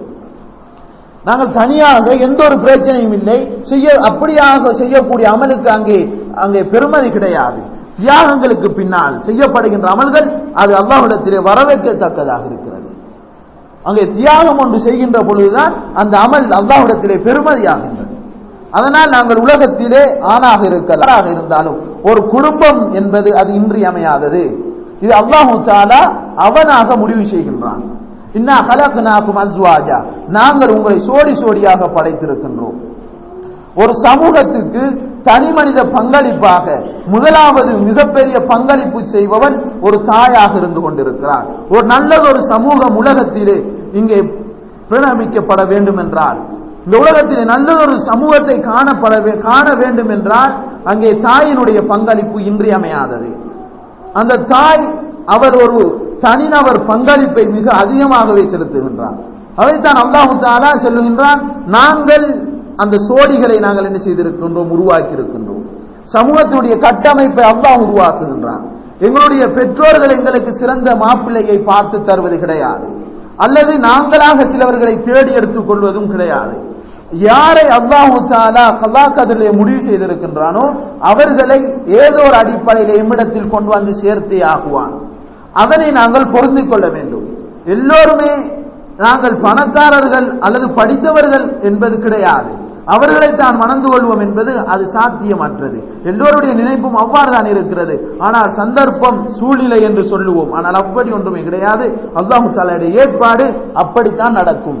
நாங்கள் தனியாக எந்த ஒரு பிரச்சனையும் இல்லை செய்ய அப்படியாக செய்யக்கூடிய அமலுக்கு அங்கே அங்கே பெருமதி கிடையாது தியாகங்களுக்கு பின்னால் செய்யப்படுகின்ற அமல்கள் அது அல்லாஹ்விடத்திலே வரவேற்கத்தக்கதாக இருக்கிறது அங்கே தியாகம் ஒன்று செய்கின்ற பொழுதுதான் அந்த அமல் அல்லாஹ்விடத்திலே பெருமதியாகின்றது அதனால் நாங்கள் உலகத்திலே ஆணாக இருக்கலாம் இருந்தாலும் ஒரு குடும்பம் என்பது அது இன்றியமையாதது இது அல்லாஹு தாலா அவனாக முடிவு செய்கின்றான் இன்னா கலக்குனாக்கும் அஸ்வாஜா நாங்கள் உங்களை சோடி சோடியாக படைத்திருக்கின்றோம் ஒரு சமூகத்துக்கு தனி மனித பங்களிப்பாக முதலாவது மிகப்பெரிய பங்களிப்பு செய்பவன் ஒரு தாயாக இருந்து கொண்டிருக்கிறார் ஒரு நல்ல ஒரு சமூகம் உலகத்திலே இங்கே பிரணமிக்கப்பட வேண்டும் என்றால் இந்த உலகத்திலே நல்ல ஒரு சமூகத்தை காணப்பட காண வேண்டும் என்றால் அங்கே தாயினுடைய பங்களிப்பு இன்றியமையாதது அந்த தாய் அவர் ஒரு தனிநபர் பங்களிப்பை மிக அதிகமாகவே செலுத்துகின்றார் அதைத்தான் அல்லாஹு தாலா சொல்லுகின்றான் நாங்கள் அந்த சோடிகளை நாங்கள் என்ன செய்திருக்கின்றோம் உருவாக்கி இருக்கின்றோம் சமூகத்தினுடைய கட்டமைப்பை அல்லாஹ் உருவாக்குகின்றான் எங்களுடைய பெற்றோர்கள் எங்களுக்கு சிறந்த மாப்பிள்ளையை பார்த்து தருவது கிடையாது அல்லது நாங்களாக சிலவர்களை தேடி எடுத்துக் கொள்வதும் கிடையாது யாரை அல்லாஹு தாலா கலாக்கதிலே முடிவு செய்திருக்கின்றானோ அவர்களை ஏதோ ஒரு அடிப்படையில் எம்மிடத்தில் கொண்டு வந்து சேர்த்தே ஆகுவான் அதனை நாங்கள் பொருந்திக் கொள்ள வேண்டும் எல்லோருமே நாங்கள் பணக்காரர்கள் அல்லது படித்தவர்கள் என்பது கிடையாது அவர்களை தான் மணந்து கொள்வோம் என்பது அது சாத்தியமற்றது எல்லோருடைய நினைப்பும் அவ்வாறு தான் இருக்கிறது ஆனால் சந்தர்ப்பம் சூழ்நிலை என்று சொல்லுவோம் ஆனால் அப்படி ஒன்றுமே கிடையாது அல்லாஹு தாலாவுடைய ஏற்பாடு அப்படித்தான் நடக்கும்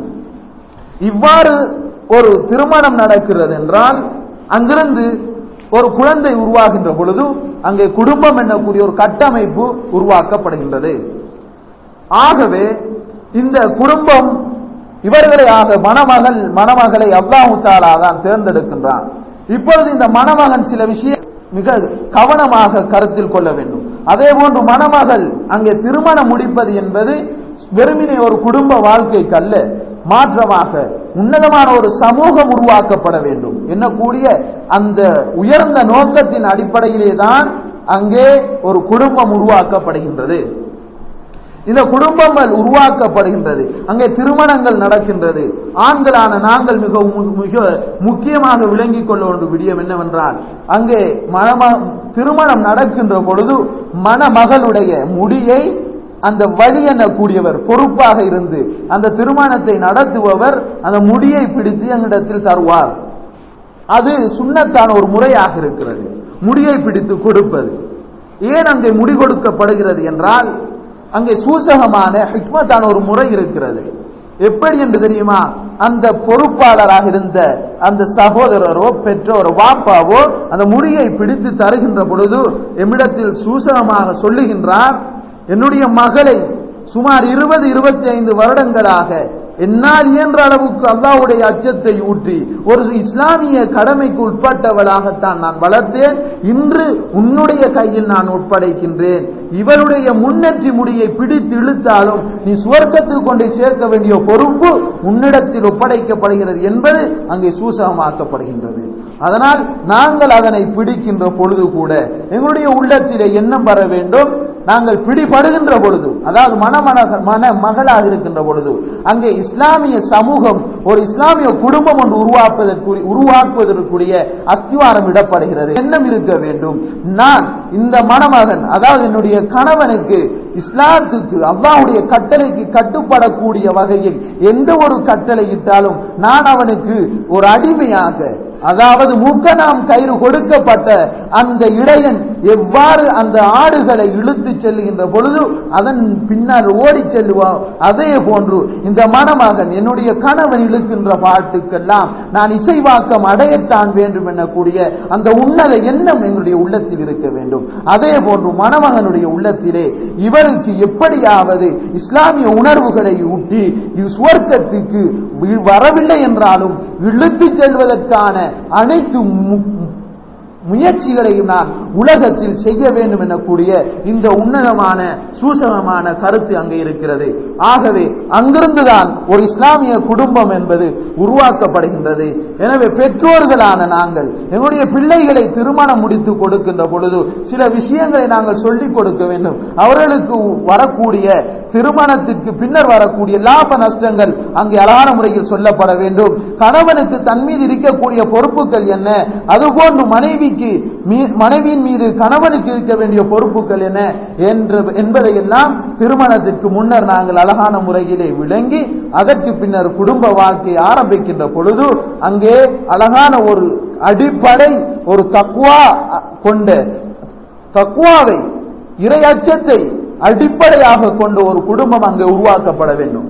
இவ்வாறு ஒரு திருமணம் நடக்கிறது என்றால் அங்கிருந்து ஒரு குழந்தை உருவாகின்ற பொழுது அங்கே குடும்பம் என்னக்கூடிய ஒரு கட்டமைப்பு உருவாக்கப்படுகின்றது ஆகவே இந்த குடும்பம் இவர்களை ஆக மணமகள் மணமகளை அல்லாஹு தாலா தான் தேர்ந்தெடுக்கின்றான் இப்பொழுது இந்த மணமகன் சில விஷயம் மிக கவனமாக கருத்தில் கொள்ள வேண்டும் அதே போன்று மணமகள் அங்கே திருமணம் முடிப்பது என்பது வெறுமினே ஒரு குடும்ப வாழ்க்கைக்கல்ல மாற்றமாக உன்னதமான ஒரு சமூகம் உருவாக்கப்பட வேண்டும் என்னக்கூடிய அந்த உயர்ந்த நோக்கத்தின் அடிப்படையிலே தான் அங்கே ஒரு குடும்பம் உருவாக்கப்படுகின்றது இந்த குடும்பங்கள் உருவாக்கப்படுகின்றது அங்கே திருமணங்கள் நடக்கின்றது ஆண்களான நாங்கள் மிக மிக முக்கியமாக விளங்கிக் கொள்ள வேண்டும் விடியம் என்னவென்றால் அங்கே மணம திருமணம் நடக்கின்ற பொழுது மணமகளுடைய முடியை அந்த வழி எண்ணக்கூடியவர் பொறுப்பாக இருந்து அந்த திருமணத்தை நடத்துபவர் அந்த முடியை பிடித்து எங்களிடத்தில் தருவார் அது சுண்ணத்தான ஒரு முறையாக இருக்கிறது முடியை பிடித்து கொடுப்பது ஏன் அங்கே முடி கொடுக்கப்படுகிறது என்றால் அங்கே சூசகமான ஹிக்மத்தான ஒரு முறை இருக்கிறது எப்படி என்று தெரியுமா அந்த பொறுப்பாளராக இருந்த அந்த சகோதரரோ பெற்றோரோ வாப்பாவோ அந்த முடியை பிடித்து தருகின்ற பொழுது எம்மிடத்தில் சூசகமாக சொல்லுகின்றார் என்னுடைய மகளை சுமார் இருபது இருபத்தி ஐந்து வருடங்களாக என்னால் இயன்ற அளவுக்கு அல்லாஹ்வுடைய அச்சத்தை ஊற்றி ஒரு இஸ்லாமிய கடமைக்கு உட்பட்டவளாகத்தான் நான் வளர்த்தேன் இன்று உன்னுடைய கையில் நான் உட்படைக்கின்றேன் இவருடைய முன்னேற்றி முடியை பிடித்து இழுத்தாலும் நீ சுவர்க்கத்துக்கு கொண்டு சேர்க்க வேண்டிய பொறுப்பு உன்னிடத்தில் ஒப்படைக்கப்படுகிறது என்பது அங்கே சூசகமாக்கப்படுகின்றது அதனால் நாங்கள் அதனை பிடிக்கின்ற பொழுது கூட எங்களுடைய உள்ளத்திலே எண்ணம் வர வேண்டும் நாங்கள் பிடிபடுகின்ற பொழுது அதாவது மணமன மன மகளாக இருக்கின்ற பொழுது அங்கே இஸ்லாமிய சமூகம் ஒரு இஸ்லாமிய குடும்பம் ஒன்று உருவாக்குவதற்கு உருவாக்குவதற்குரிய அஸ்திவாரம் இடப்படுகிறது எண்ணம் இருக்க வேண்டும் நான் இந்த மணமகன் அதாவது என்னுடைய கணவனுக்கு இஸ்லாத்துக்கு அல்லாஹ்வுடைய கட்டளைக்கு கட்டுப்படக்கூடிய வகையில் எந்த ஒரு கட்டளை இட்டாலும் நான் அவனுக்கு ஒரு அடிமையாக அதாவது முக்கனாம் கயிறு கொடுக்கப்பட்ட அந்த இடையன் எவ்வாறு அந்த ஆடுகளை இழுத்து செல்லுகின்ற பொழுது அதன் பின்னால் ஓடி செல்லுவான் அதே போன்று இந்த மணமகன் என்னுடைய கணவன் இழுக்கின்ற பாட்டுக்கெல்லாம் நான் இசைவாக்கம் அடையத்தான் வேண்டும் எனக்கூடிய அந்த உன்னத எண்ணம் எங்களுடைய உள்ளத்தில் இருக்க வேண்டும் அதே போன்று மணமகனுடைய உள்ளத்திலே இவருக்கு எப்படியாவது இஸ்லாமிய உணர்வுகளை ஊட்டி சுவர்க்கத்துக்கு வரவில்லை என்றாலும் இழுத்து செல்வதற்கான அனைத்து முயற்சிகளையும் நான் உலகத்தில் செய்ய வேண்டும் எனக்கூடிய இந்த உன்னதமான சூசகமான கருத்து அங்கே இருக்கிறது ஆகவே அங்கிருந்துதான் ஒரு இஸ்லாமிய குடும்பம் என்பது உருவாக்கப்படுகின்றது எனவே பெற்றோர்களான நாங்கள் எங்களுடைய பிள்ளைகளை திருமணம் முடித்து கொடுக்கின்ற பொழுது சில விஷயங்களை நாங்கள் சொல்லிக் கொடுக்க வேண்டும் அவர்களுக்கு வரக்கூடிய திருமணத்திற்கு பின்னர் வரக்கூடிய லாப நஷ்டங்கள் அங்கே அழகான முறையில் சொல்லப்பட வேண்டும் கணவனுக்கு தன் மீது இருக்கக்கூடிய பொறுப்புகள் என்ன அதுபோன்று மனைவிக்கு மனைவியின் மீது கணவனுக்கு இருக்க வேண்டிய பொறுப்புகள் என்ன என்று என்பதையெல்லாம் திருமணத்திற்கு முன்னர் நாங்கள் அழகான முறையிலே விளங்கி அதற்கு பின்னர் குடும்ப வாழ்க்கையை ஆரம்பிக்கின்ற பொழுது அங்கே அழகான ஒரு அடிப்படை ஒரு தக்குவா கொண்ட தக்குவாவை இறை அச்சத்தை அடிப்படையாக கொண்ட ஒரு குடும்பம் அங்கே உருவாக்கப்பட வேண்டும்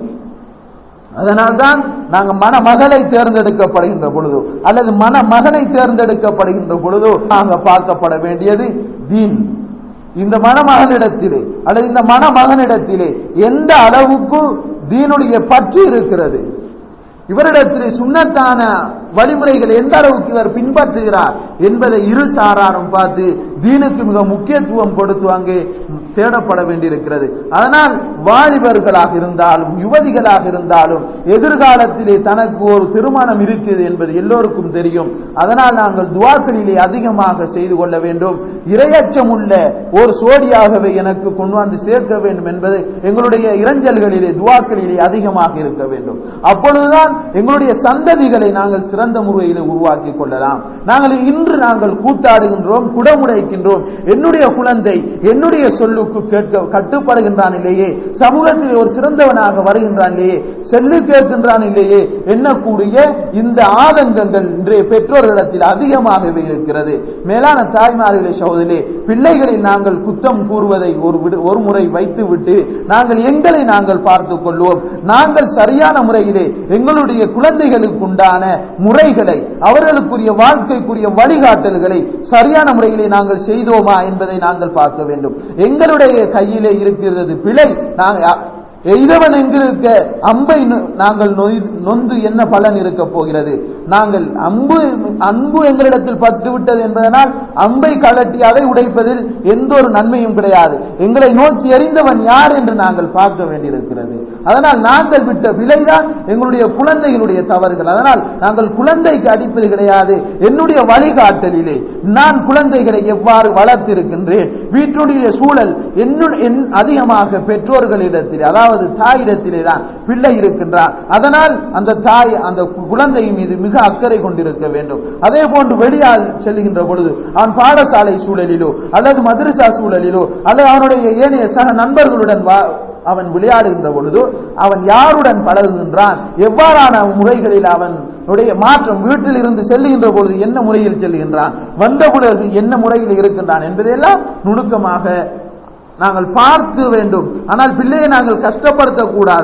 அதனால்தான் நாங்க மணமகளை தேர்ந்தெடுக்கப்படுகின்ற பொழுதோ அல்லது மணமகனை தேர்ந்தெடுக்கப்படுகின்ற பொழுதோ நாங்க பார்க்கப்பட வேண்டியது தீன் இந்த மணமகனிடத்திலே அல்லது இந்த மணமகனிடத்திலே எந்த அளவுக்கு தீனுடைய பற்று இருக்கிறது இவரிடத்திலே சுண்ணத்தான வழிமுறைகளை எந்த அளவுக்கு இவர் பின்பற்றுகிறார் என்பதை இரு சாராரும் பார்த்து தீனுக்கு மிக முக்கியத்துவம் கொடுத்து அங்கே தேடப்பட வேண்டியிருக்கிறது அதனால் வாலிபர்களாக இருந்தாலும் யுவதிகளாக இருந்தாலும் எதிர்காலத்திலே தனக்கு ஒரு திருமணம் இருக்குது என்பது எல்லோருக்கும் தெரியும் அதனால் நாங்கள் துவாக்களிலே அதிகமாக செய்து கொள்ள வேண்டும் இரையச்சம் உள்ள ஒரு சோடியாகவே எனக்கு கொண்டு வந்து சேர்க்க வேண்டும் என்பது எங்களுடைய இறைஞ்சல்களிலே துவாக்களிலே அதிகமாக இருக்க வேண்டும் அப்பொழுதுதான் எங்களுடைய சந்ததிகளை நாங்கள் சிறந்த முறையில் உருவாக்கி கொள்ளலாம் நாங்கள் இன்று நாங்கள் கூத்தாடுகின்றோம் குடமுடைக்கின்றோம் என்னுடைய குழந்தை என்னுடைய சொல்லுக்கு கேட்க கட்டுப்படுகின்றான் இல்லையே சமூகத்தில் ஒரு சிறந்தவனாக வருகின்றான் இல்லையே செல்லு கேட்கின்றான் இல்லையே எண்ணக்கூடிய இந்த ஆதங்கங்கள் இன்றைய பெற்றோர்களிடத்தில் அதிகமாகவே இருக்கிறது மேலான தாய்மார்களே சகோதரே பிள்ளைகளில் நாங்கள் குத்தம் கூறுவதை ஒரு விடு- ஒரு முறை வைத்துவிட்டு நாங்கள் எங்களை நாங்கள் பார்த்துக் கொள்வோம் நாங்கள் சரியான முறையிலே எங்களுடைய குழந்தைகளுக்கு உண்டான முறைகளை அவர்களுக்குரிய வாழ்க்கைக்குரிய வழிகாட்டல்களை சரியான முறையிலே நாங்கள் செய்தோமா என்பதை நாங்கள் பார்க்க வேண்டும் எங்களுடைய கையிலே இருக்கிறது பிழை நாங்கள் எய்தவன் எங்கிருக்க அம்பை நொ- நாங்கள் நொய்- நொந்து என்ன பலன் இருக்க போகிறது நாங்கள் அம்பு அன்பு எங்களிடத்தில் பட்டு விட்டது என்பதனால் அம்பை கலட்டி அதை உடைப்பதில் எந்த ஒரு நன்மையும் கிடையாது எங்களை நோக்கி எறிந்தவன் யார் என்று நாங்கள் பார்க்க வேண்டியிருக்கிறது அதனால் நாங்கள் விட்ட விலைதான் எங்களுடைய குழந்தைகளுடைய தவறுகள் அதனால் நாங்கள் குழந்தைக்கு அடிப்பது கிடையாது என்னுடைய வழிகாட்டலிலே நான் குழந்தைகளை எவ்வாறு வளர்த்திருக்கின்றேன் வீட்டுடைய சூழல் என்னுடைய என் அதிகமாக பெற்றோர்களிடத்தில் அதாவது தாயிடத்திலே தான் பிள்ளை இருக்கின்றார் அதனால் அந்த தாய் அந்த குழந்தை மீது மிக அக்கறை கொண்டிருக்க வேண்டும் அதே போன்று வெளியால் செல்லுகின்ற பொழுது அவன் பாடசாலை சூழலிலோ அல்லது மதரசா சூழலிலோ அல்லது அவனுடைய ஏனைய சக நண்பர்களுடன் வா- அவன் விளையாடுகின்ற பொழுது அவன் யாருடன் பழகுகின்றான் எவ்வாறான முறைகளில் அவன் உடைய மாற்றம் வீட்டில் இருந்து செல்லுகின்ற பொழுது என்ன முறையில் செல்லுகின்றான் வந்த பிறகு என்ன முறையில் இருக்கின்றான் என்பதையெல்லாம் நுணுக்கமாக நாங்கள் பார்க்க வேண்டும் ஆனால் பிள்ளையை நாங்கள் கஷ்டப்படுத்தக் கூடாது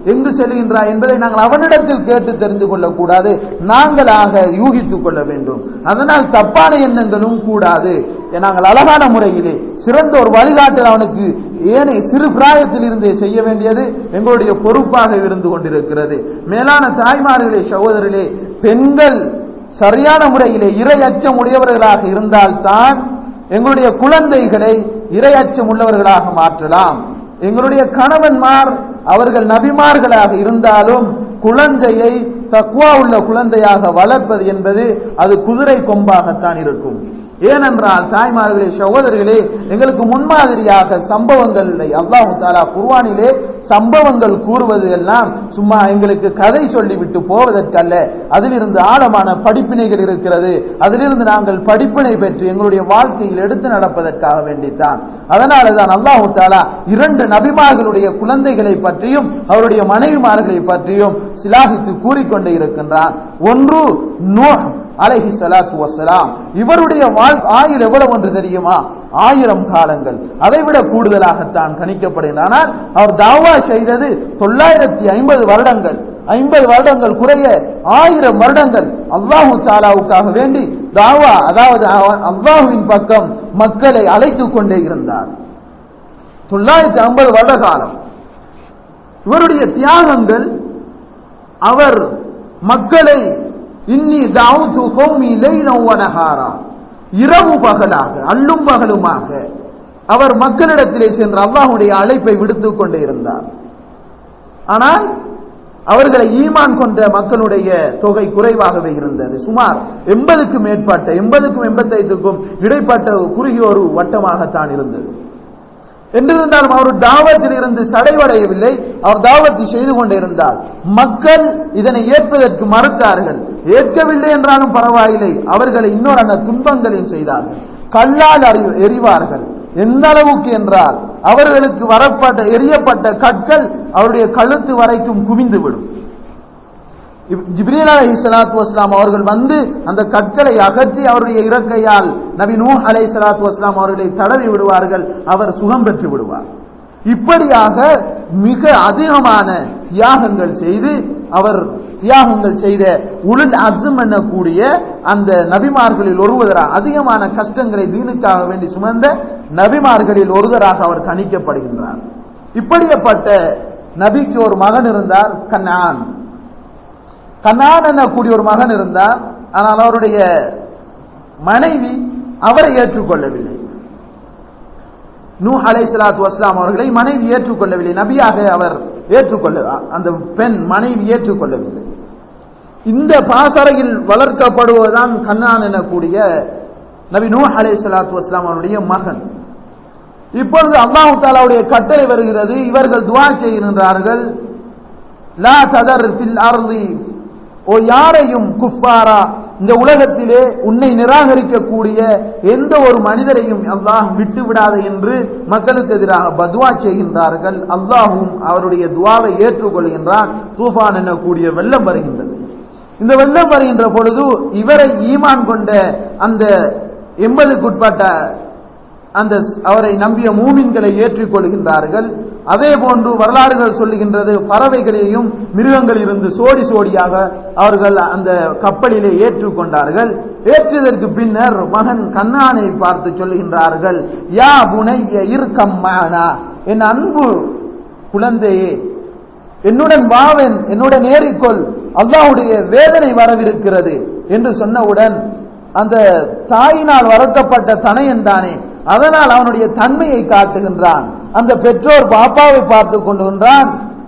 எங்கு செல்கின்றாய் என்பதை நாங்கள் அவனிடத்தில் கேட்டு தெரிந்து கொள்ளக்கூடாது நாங்களாக யூகித்துக் கொள்ள வேண்டும் அதனால் தப்பான எண்ணங்களும் கூடாது நாங்கள் அழகான முறையிலே சிறந்த ஒரு வழிகாட்டல் அவனுக்கு ஏனைய சிறு பிராயத்தில் இருந்தே செய்ய வேண்டியது எங்களுடைய பொறுப்பாக இருந்து கொண்டிருக்கிறது மேலான தாய்மார்களே சகோதரர்களே பெண்கள் சரியான முறையிலே இறை அச்சம் உடையவர்களாக இருந்தால்தான் எங்களுடைய குழந்தைகளை இறை அச்சம் உள்ளவர்களாக மாற்றலாம் எங்களுடைய கணவன்மார் அவர்கள் நபிமார்களாக இருந்தாலும் குழந்தையை தக்குவா உள்ள குழந்தையாக வளர்ப்பது என்பது அது குதிரை கொம்பாகத்தான் இருக்கும் ஏனென்றால் தாய்மார்களே சகோதரர்களே எங்களுக்கு முன்மாதிரியாக சம்பவங்கள் இல்லை அல்லாஹு தாலா குர்வானிலே சம்பவங்கள் கூறுவது எல்லாம் சும்மா எங்களுக்கு கதை சொல்லிவிட்டு போவதற்கல்ல அதிலிருந்து ஆழமான படிப்பினைகள் இருக்கிறது அதிலிருந்து நாங்கள் படிப்பினை பெற்று எங்களுடைய வாழ்க்கையில் எடுத்து நடப்பதற்காக வேண்டித்தான் அதனால தான் அல்லாஹு தாலா இரண்டு நபிமார்களுடைய குழந்தைகளை பற்றியும் அவருடைய மனைவிமார்களை பற்றியும் சிலாகித்து கூறிக்கொண்டே இருக்கின்றான் ஒன்று நூஹ் அலைஹி சலாத்து வசலாம் இவருடைய வாழ் ஆயுள் எவ்வளவு என்று தெரியுமா ஆயிரம் காலங்கள் அதைவிட கூடுதலாகத்தான் கணிக்கப்படுகின்றன ஆனால் அவர் தாவா செய்தது தொள்ளாயிரத்தி ஐம்பது வருடங்கள் ஐம்பது வருடங்கள் குறைய ஆயிரம் வருடங்கள் அல்லாஹு தாலாவுக்காக வேண்டி தாவா அதாவது அல்லாஹுவின் பக்கம் மக்களை அழைத்துக் கொண்டே இருந்தார் தொள்ளாயிரத்தி ஐம்பது வருட காலம் இவருடைய தியாகங்கள் அவர் மக்களை இன்னி தாவுத்து கோமி நெய்னவனகாரா இரவு பகலாக அல்லும் பகலுமாக அவர் மக்களிடத்திலே சென்று அல்லாஹுடைய அழைப்பை விடுத்துக் கொண்டே இருந்தார் ஆனால் அவர்களை ஈமான் கொண்ட மக்களுடைய தொகை குறைவாகவே இருந்தது சுமார் எண்பதுக்கும் மேற்பட்ட எண்பதுக்கும் எண்பத்தைந்துக்கும் இடைப்பட்ட குறுகிய ஒரு வட்டமாகத்தான் இருந்தது என்றிருந்தாலும் அவர் தாவத்தில் இருந்து சடைவடையவில்லை அவர் தாவத்தை செய்து கொண்டிருந்தார் மக்கள் இதனை ஏற்பதற்கு மறுத்தார்கள் ஏற்கவில்லை என்றாலும் பரவாயில்லை அவர்களை இன்னொரு அந்த துன்பங்களையும் செய்தார்கள் கல்லால் அறி எறிவார்கள் எந்த அளவுக்கு என்றால் அவர்களுக்கு வரப்பட்ட எரியப்பட்ட கற்கள் அவருடைய கழுத்து வரைக்கும் குவிந்து விடும் ஜிப்ரீல் அலை சலாத்து வஸ்லாம் அவர்கள் வந்து அந்த கற்களை அகற்றி அவருடைய இறக்கையால் நபி நூ அலை சலாத்து வஸ்லாம் அவர்களை தடவி விடுவார்கள் அவர் சுகம் பெற்று விடுவார் இப்படியாக மிக அதிகமான தியாகங்கள் செய்து அவர் தியாகங்கள் செய்த உளுல் அஜம் என்னக்கூடிய அந்த நபிமார்களில் ஒருவராக அதிகமான கஷ்டங்களை தீனுக்காக வேண்டி சுமந்த நபிமார்களில் ஒருவராக அவர் கணிக்கப்படுகின்றார் இப்படியப்பட்ட நபிக்கு ஒரு மகன் இருந்தார் கண்ணான் கண்ணான் என்னக்கூடிய ஒரு மகன் இருந்தார் ஆனால் அவருடைய மனைவி அவரை ஏற்றுக்கொள்ளவில்லை நூ அலை சலாத்து வஸ்லாம் அவர்களை மனைவி ஏற்றுக்கொள்ளவில்லை நபியாக அவர் ஏற்றுக்கொள்ள அந்த பெண் மனைவி ஏற்றுக்கொள்ளவில்லை இந்த பாசறையில் வளர்க்கப்படுவதுதான் கண்ணான் எனக்கூடிய நபி நூ அலை சலாத்து வஸ்லாம் அவருடைய மகன் இப்பொழுது அல்லாஹு தாலாவுடைய கட்டளை வருகிறது இவர்கள் துவா செய்கின்றார்கள் லா ததர் ஃபில் அர்தி ஓ யாரையும் குஃபாரா இந்த உலகத்திலே உன்னை நிராகரிக்கக்கூடிய எந்த ஒரு மனிதரையும் அல்லாஹ் விட்டு விடாது என்று மக்களுக்கு எதிராக பத்வா செய்கின்றார்கள் அல்லாஹும் அவருடைய துவாவை ஏற்றுக்கொள்கின்றான் தூஃபான் என்னக்கூடிய வெள்ளம் வருகின்றது இந்த வெள்ளம் வருகின்ற பொழுது இவரை ஈமான் கொண்ட அந்த எண்பதுக்குட்பட்ட அந்த அவரை நம்பிய மூமின்களை ஏற்றுக்கொள்கின்றார்கள் அதே போன்று வரலாறுகள் சொல்லுகின்றது பறவைகளையும் மிருகங்கள் இருந்து சோடி சோடியாக அவர்கள் அந்த கப்பலிலே ஏற்றுக்கொண்டார்கள் ஏற்றியதற்கு பின்னர் மகன் கண்ணானை பார்த்து சொல்லுகின்றார்கள் யா புனைய இருக்கம்மானா என் அன்பு குழந்தையே என்னுடன் வாவன் என்னுடன் ஏறிக்கொள் அல்லாஹுடைய வேதனை வரவிருக்கிறது என்று சொன்னவுடன் அந்த தாயினால் வளர்க்கப்பட்ட தனையன் தானே அதனால் அவனுடைய தன்மையை காட்டுகின்றான் அந்த பெற்றோர் பாப்பாவை பார்த்து கொண்டுகின்றான்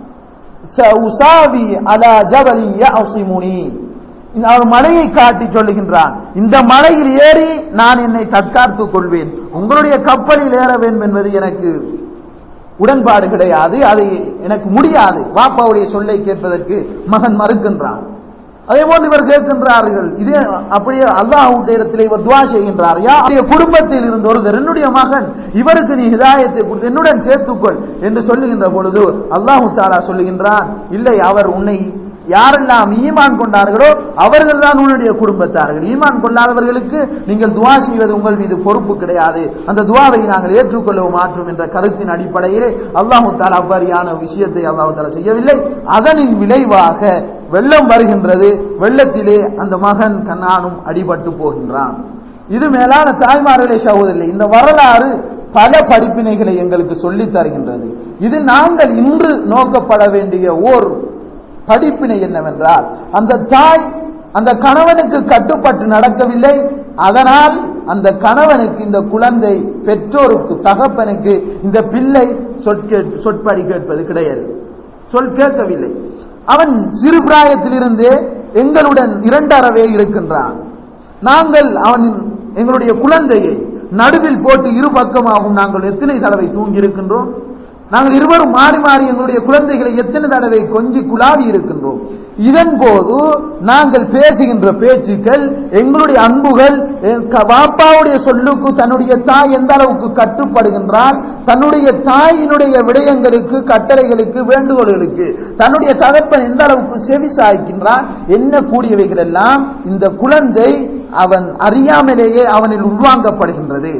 அவர் மலையை காட்டி சொல்லுகின்றான் இந்த மலையில் ஏறி நான் என்னை தற்காத்துக் கொள்வேன் உங்களுடைய கப்பலில் ஏற வேண்டும் என்பது எனக்கு உடன்பாடு கிடையாது அது எனக்கு முடியாது வாப்பாவுடைய சொல்லை கேட்பதற்கு மகன் மறுக்கின்றான் அதே போன்று இவர் கேட்கின்றார்கள் இதே அப்படியே அல்லாஹுடைய இடத்தில் இவர் துவா செய்கின்றார் யாருடைய குடும்பத்தில் இருந்த ஒருவர் என்னுடைய மகன் இவருக்கு நீ ஹிதாயத்தை கொடுத்து என்னுடன் சேர்த்துக்கொள் என்று சொல்லுகின்ற பொழுது அல்லாஹு தாலா சொல்லுகின்றான் இல்லை அவர் உன்னை யாரெல்லாம் ஈமான் கொண்டார்களோ அவர்கள் தான் உன்னுடைய குடும்பத்தார்கள் ஈமான் கொள்ளாதவர்களுக்கு நீங்கள் துவா செய்வது உங்கள் மீது பொறுப்பு கிடையாது அந்த துவாவை நாங்கள் ஏற்றுக்கொள்ள மாற்றோம் என்ற கருத்தின் அடிப்படையிலே அல்லாஹு தாலா அவ்வாறியான விஷயத்தை அல்லாஹு தாலா செய்யவில்லை அதனின் விளைவாக வெள்ளம் வருகின்றது வெள்ளத்திலே அந்த மகன் கண்ணானும் அடிபட்டு போகின்றான் இது மேலான தாய்மார்களே சகோதரி இந்த வரலாறு பல படிப்பினைகளை எங்களுக்கு சொல்லித் தருகின்றது இது நாங்கள் இன்று நோக்கப்பட வேண்டிய ஓர் படிப்பினை என்னவென்றால் அந்த தாய் அந்த கணவனுக்கு கட்டுப்பட்டு நடக்கவில்லை அதனால் அந்த கணவனுக்கு இந்த குழந்தை பெற்றோருக்கு தகப்பனுக்கு இந்த பிள்ளை சொற்கே சொற்படி கேட்பது கிடையாது சொல் கேட்கவில்லை அவன் சிறு பிராயத்திலிருந்தே எங்களுடன் இரண்டறவே இருக்கின்றான் நாங்கள் அவன் எங்களுடைய குழந்தையை நடுவில் போட்டு இரு பக்கமாகவும் நாங்கள் எத்தனை தடவை தூங்கி இருக்கின்றோம் நாங்கள் இருவரும் மாறி மாறி எங்களுடைய குழந்தைகளை எத்தனை தடவை கொஞ்சி குழாவி இருக்கின்றோம் இதன் போது நாங்கள் பேசுகின்ற பேச்சுக்கள் எங்களுடைய அன்புகள் வாப்பாவுடைய சொல்லுக்கு தன்னுடைய தாய் எந்த அளவுக்கு கட்டுப்படுகின்றால் தன்னுடைய தாயினுடைய விடயங்களுக்கு கட்டளைகளுக்கு வேண்டுகோள்களுக்கு தன்னுடைய தகப்பன் எந்த அளவுக்கு செவி சாய்க்கின்றான் என்ன கூடியவைகள் எல்லாம் இந்த குழந்தை அவன் அறியாமலேயே அவனில் உள்வாங்கப்படுகின்றது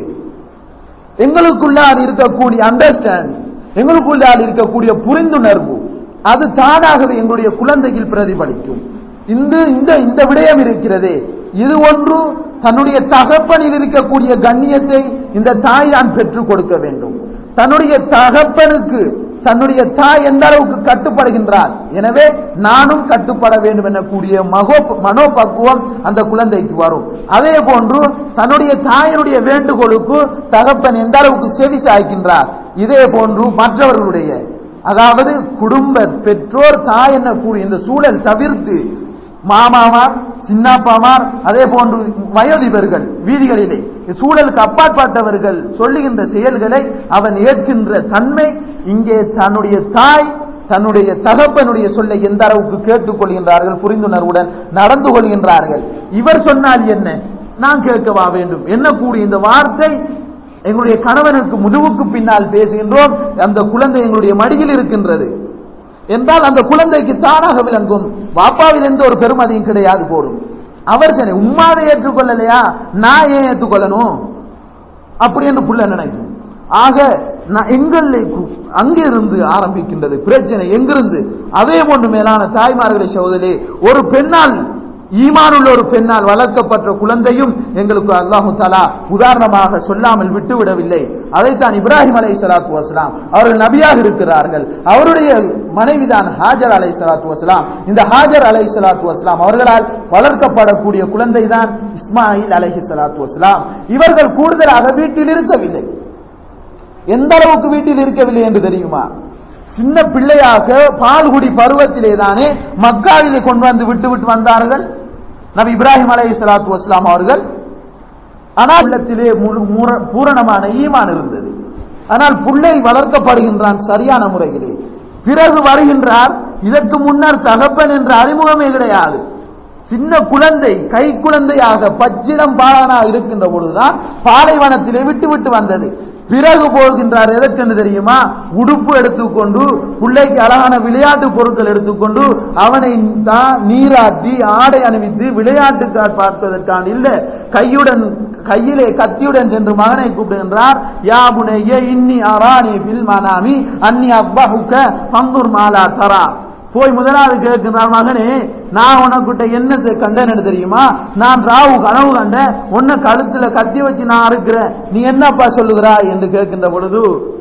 எங்களுக்குள்ளால் இருக்கக்கூடிய அண்டர்ஸ்டாண்டிங் எங்களுக்குள்ளால் இருக்கக்கூடிய புரிந்துணர்வு அது தானாகவே எங்களுடைய குழந்தையில் பிரதிபலிக்கும் இந்த இந்த இந்த விடயம் இருக்கிறதே இது ஒன்று தன்னுடைய தகப்பனில் இருக்கக்கூடிய கண்ணியத்தை இந்த தாய் தான் பெற்றுக் கொடுக்க வேண்டும் தன்னுடைய தகப்பனுக்கு தன்னுடைய தாய் எந்த அளவுக்கு கட்டுப்படுகின்றார் எனவே நானும் கட்டுப்பட வேண்டும் எனக்கூடிய மகோ மனோபக்குவம் அந்த குழந்தைக்கு வரும் அதே போன்று தன்னுடைய தாயினுடைய வேண்டுகோளுக்கு தகப்பன் எந்த அளவுக்கு செவி சாய்க்கின்றார் இதே போன்று மற்றவர்களுடைய அதாவது குடும்ப பெற்றோர் தாய் என்ன கூடிய இந்த சூழல் தவிர்த்து மாமாமார் சின்னப்பாமார் அதே போன்று வயோதிபர்கள் வீதிகளிலே சூழலுக்கு அப்பாற்பட்டவர்கள் சொல்லுகின்ற செயல்களை அவன் ஏற்கின்ற தன்மை இங்கே தன்னுடைய தாய் தன்னுடைய தகப்பனுடைய சொல்லை எந்த அளவுக்கு கேட்டுக்கொள்கின்றார்கள் புரிந்துணர்வுடன் நடந்து கொள்கின்றார்கள் இவர் சொன்னால் என்ன நான் கேட்கவா வேண்டும் என்ன கூடிய இந்த வார்த்தை எங்களுடைய கணவனுக்கு முதுவுக்கு பின்னால் பேசுகின்றோம் அந்த குழந்தை எங்களுடைய மடியில் இருக்கின்றது என்றால் அந்த குழந்தைக்கு தானாக விளங்கும் வாப்பாவில் எந்த ஒரு பெருமதியும் கிடையாது போடும் அவர் சரி உம்மாவை ஏற்றுக்கொள்ளலையா நான் ஏன் ஏற்றுக்கொள்ளணும் அப்படி என்று புள்ள நினைக்கும் ஆக எங்களை அங்கிருந்து ஆரம்பிக்கின்றது பிரச்சனை எங்கிருந்து அதே போன்று மேலான தாய்மார்களை சோதலே ஒரு பெண்ணால் ஈமானுள்ள ஒரு பெண்ணால் வளர்க்கப்பட்ட குழந்தையும் எங்களுக்கு அல்லாஹு தாலா உதாரணமாக சொல்லாமல் விட்டுவிடவில்லை அதைத்தான் இப்ராஹிம் அலை சலாத்து வசலாம் அவர்கள் நபியாக இருக்கிறார்கள் அவருடைய மனைவிதான் ஹாஜர் அலை சலாத்து வசலாம் இந்த ஹாஜர் அலை சலாத்து வசலாம் அவர்களால் வளர்க்கப்படக்கூடிய குழந்தை தான் இஸ்மாயில் அலஹி சலாத்து வசலாம் இவர்கள் கூடுதலாக வீட்டில் இருக்கவில்லை எந்த அளவுக்கு வீட்டில் இருக்கவில்லை என்று தெரியுமா சின்ன பிள்ளையாக பால்குடி பருவத்திலே தானே மக்காவிலே கொண்டு வந்து விட்டு விட்டு வந்தார்கள் நபி இப்ராஹிம் அலை சலாத்து வஸ்லாம் அவர்கள் ஆனால் உள்ளத்திலே பூரணமான ஈமான் இருந்தது ஆனால் புள்ளை வளர்க்கப்படுகின்றான் சரியான முறையிலே பிறகு வருகின்றார் இதற்கு முன்னர் தகப்பன் என்ற அறிமுகமே கிடையாது சின்ன குழந்தை கை குழந்தையாக பச்சிடம் பாலனா இருக்கின்ற பொழுதுதான் பாலைவனத்திலே விட்டு விட்டு வந்தது பிறகு போகின்றார் எதற்கென்று தெரியுமா உடுப்பு எடுத்துக்கொண்டு பிள்ளைக்கு அழகான விளையாட்டு பொருட்கள் எடுத்துக்கொண்டு அவனை தான் நீராட்டி ஆடை அணிவித்து விளையாட்டு பார்ப்பதற்கான இல்ல கையுடன் கையிலே கத்தியுடன் சென்று மகனை கூப்பிடுகின்றார் யாபுனைய இன்னி அராணி பில் மனாமி அன்னி அப்பாஹுக்க பங்குர் மாலா தரா போய் முதலாவது கேட்கிறார் மகனே நான் உனக்கிட்ட என்னத்தை கண்டேன்னு தெரியுமா நான் ராவு கனவு கண்டேன் உன்னை கழுத்துல கத்தி வச்சு நான் இருக்கிறேன் நீ என்னப்பா சொல்லுகிறாய் என்று கேட்கின்ற பொழுது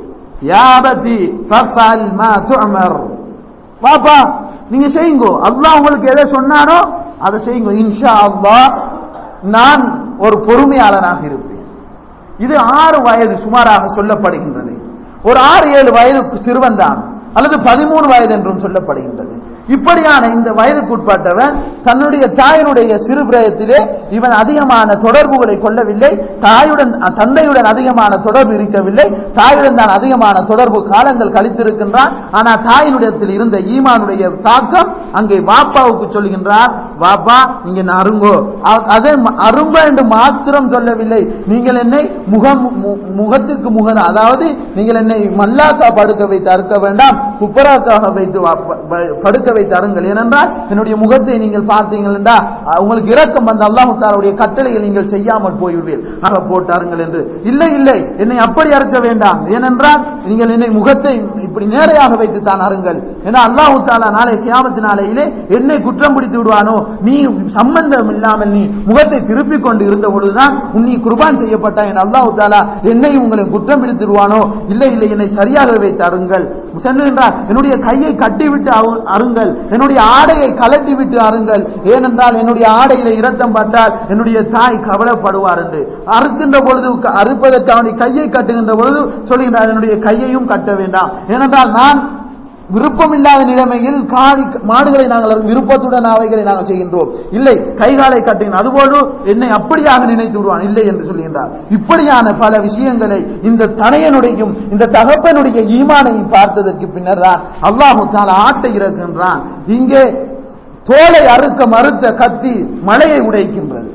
யாபதி ஃபஃபல் மா துஅமர் பாப்பா நீங்க செய்யுங்கோ அல்லாஹ் உங்களுக்கு எதை சொன்னானோ அதை செய்யுங்க இன்ஷா அல்லாஹ் நான் ஒரு பொறுமையாளனாக இருப்பேன் இது ஆறு வயது சுமாராக சொல்லப்படுகின்றது ஒரு ஆறு ஏழு வயது சிறுவன் தான் அல்லது பதிமூணு வயது என்றும் சொல்லப்படுகின்றது இப்படியான இந்த வயதுக்குட்பட்டவன் தன்னுடைய தாயினுடைய சிறு பிராயத்திலே இவன் அதிகமான தொடர்புகளை கொள்ளவில்லை தாயுடன் தந்தையுடன் அதிகமான தொடர்பு இருக்கவில்லை தாயுடன் தான் அதிகமான தொடர்பு காலங்கள் கழித்திருக்கின்றான் ஆனால் தாயினுடையத்தில் இருந்த ஈமானுடைய தாக்கம் அங்கே வாப்பாவுக்கு சொல்லுகின்றார் வாப்பா நீங்க என்ன அருங்கோ அ- அதே ம- அரும்ப என்று மாத்திரம் சொல்லவில்லை நீங்கள் என்னை முகம் மு- முகத்துக்கு முக அதாவது நீங்கள் என்னை மல்லாக்கா படுக்க வைத்து அறுக்க வேண்டாம் குப்பராக்காக வைத்து வா- ப- ப- படுக்க வைத்து அருங்கள் ஏனென்றால் என்னுடைய முகத்தை நீங்கள் பார்த்தீங்கள் என்றால் அ, உங்களுக்கு இரக்கம் வந்த அல்லாஹு தாலாவுடைய கட்டளையை நீங்கள் செய்யாமல் போய்விடுவீர்கள் ஆக போட்டாருங்கள் என்று இல்லை இல்லை என்னை அப்படி அறுக்க வேண்டாம் ஏனென்றால் நீங்கள் என்னை முகத்தை இப்படி நேரையாக வைத்து தான் அருங்கள் ஏன்னா அல்லாஹு தாலா நாளை கியாமத்து நாளையிலே என்னை குற்றம் பிடித்து விடுவானோ நீ சம்பந்தம் இல்லாமல் நீ முகத்தை திருப்பிக் கொண்டு இருந்த பொழுதுதான் உன் நீ குர்பான் செய்யப்பட்டாய் என் அல்லாஹு தாலா என்னை உங்களை குற்றம் பிடித்து விடுவானோ இல்லை இல்லை என்னை சரியாக வைத்து அருங்கள் சென்றுகின்றார் என்னுடைய கையை கட்டிவிட்டு அவு- அருங்கள் என்னுடைய ஆடையை கலட்டி விட்டு அருங்கள் ஏனென்றால் என்னுடைய ஆடையில இரத்தம் பட்டால் என்னுடைய தாய் கவலைப்படுவார் என்று அறுக்கின்ற பொழுது க- அறுப்பதற்கு அவனுடைய கையை கட்டுகின்ற பொழுது சொல்லுகின்றார் என்னுடைய கையையும் கட்ட வேண்டாம் ஏனென்றால் நான் விருப்பமில்லாத நிலைமையில் காணி மாடுகளை நாங்கள் விருப்பத்துடன் அவைகளை நாங்கள் செய்கின்றோம் இல்லை கைகாலை கட்டின் அதுபோல என்னை அப்படியாக நினைத்து விடுவான் இல்லை என்று சொல்கின்றார் இப்படியான பல விஷயங்களை இந்த தனையனுடையும் இந்த தகப்பனுடைய ஈமானையும் பார்த்ததற்கு பின்னர் தான் அல்லாஹு தாலா ஆட்டை இறக்கின்றான் இங்கே தோலை அறுக்க மறுத்த கத்தி மலையை உடைக்கின்றது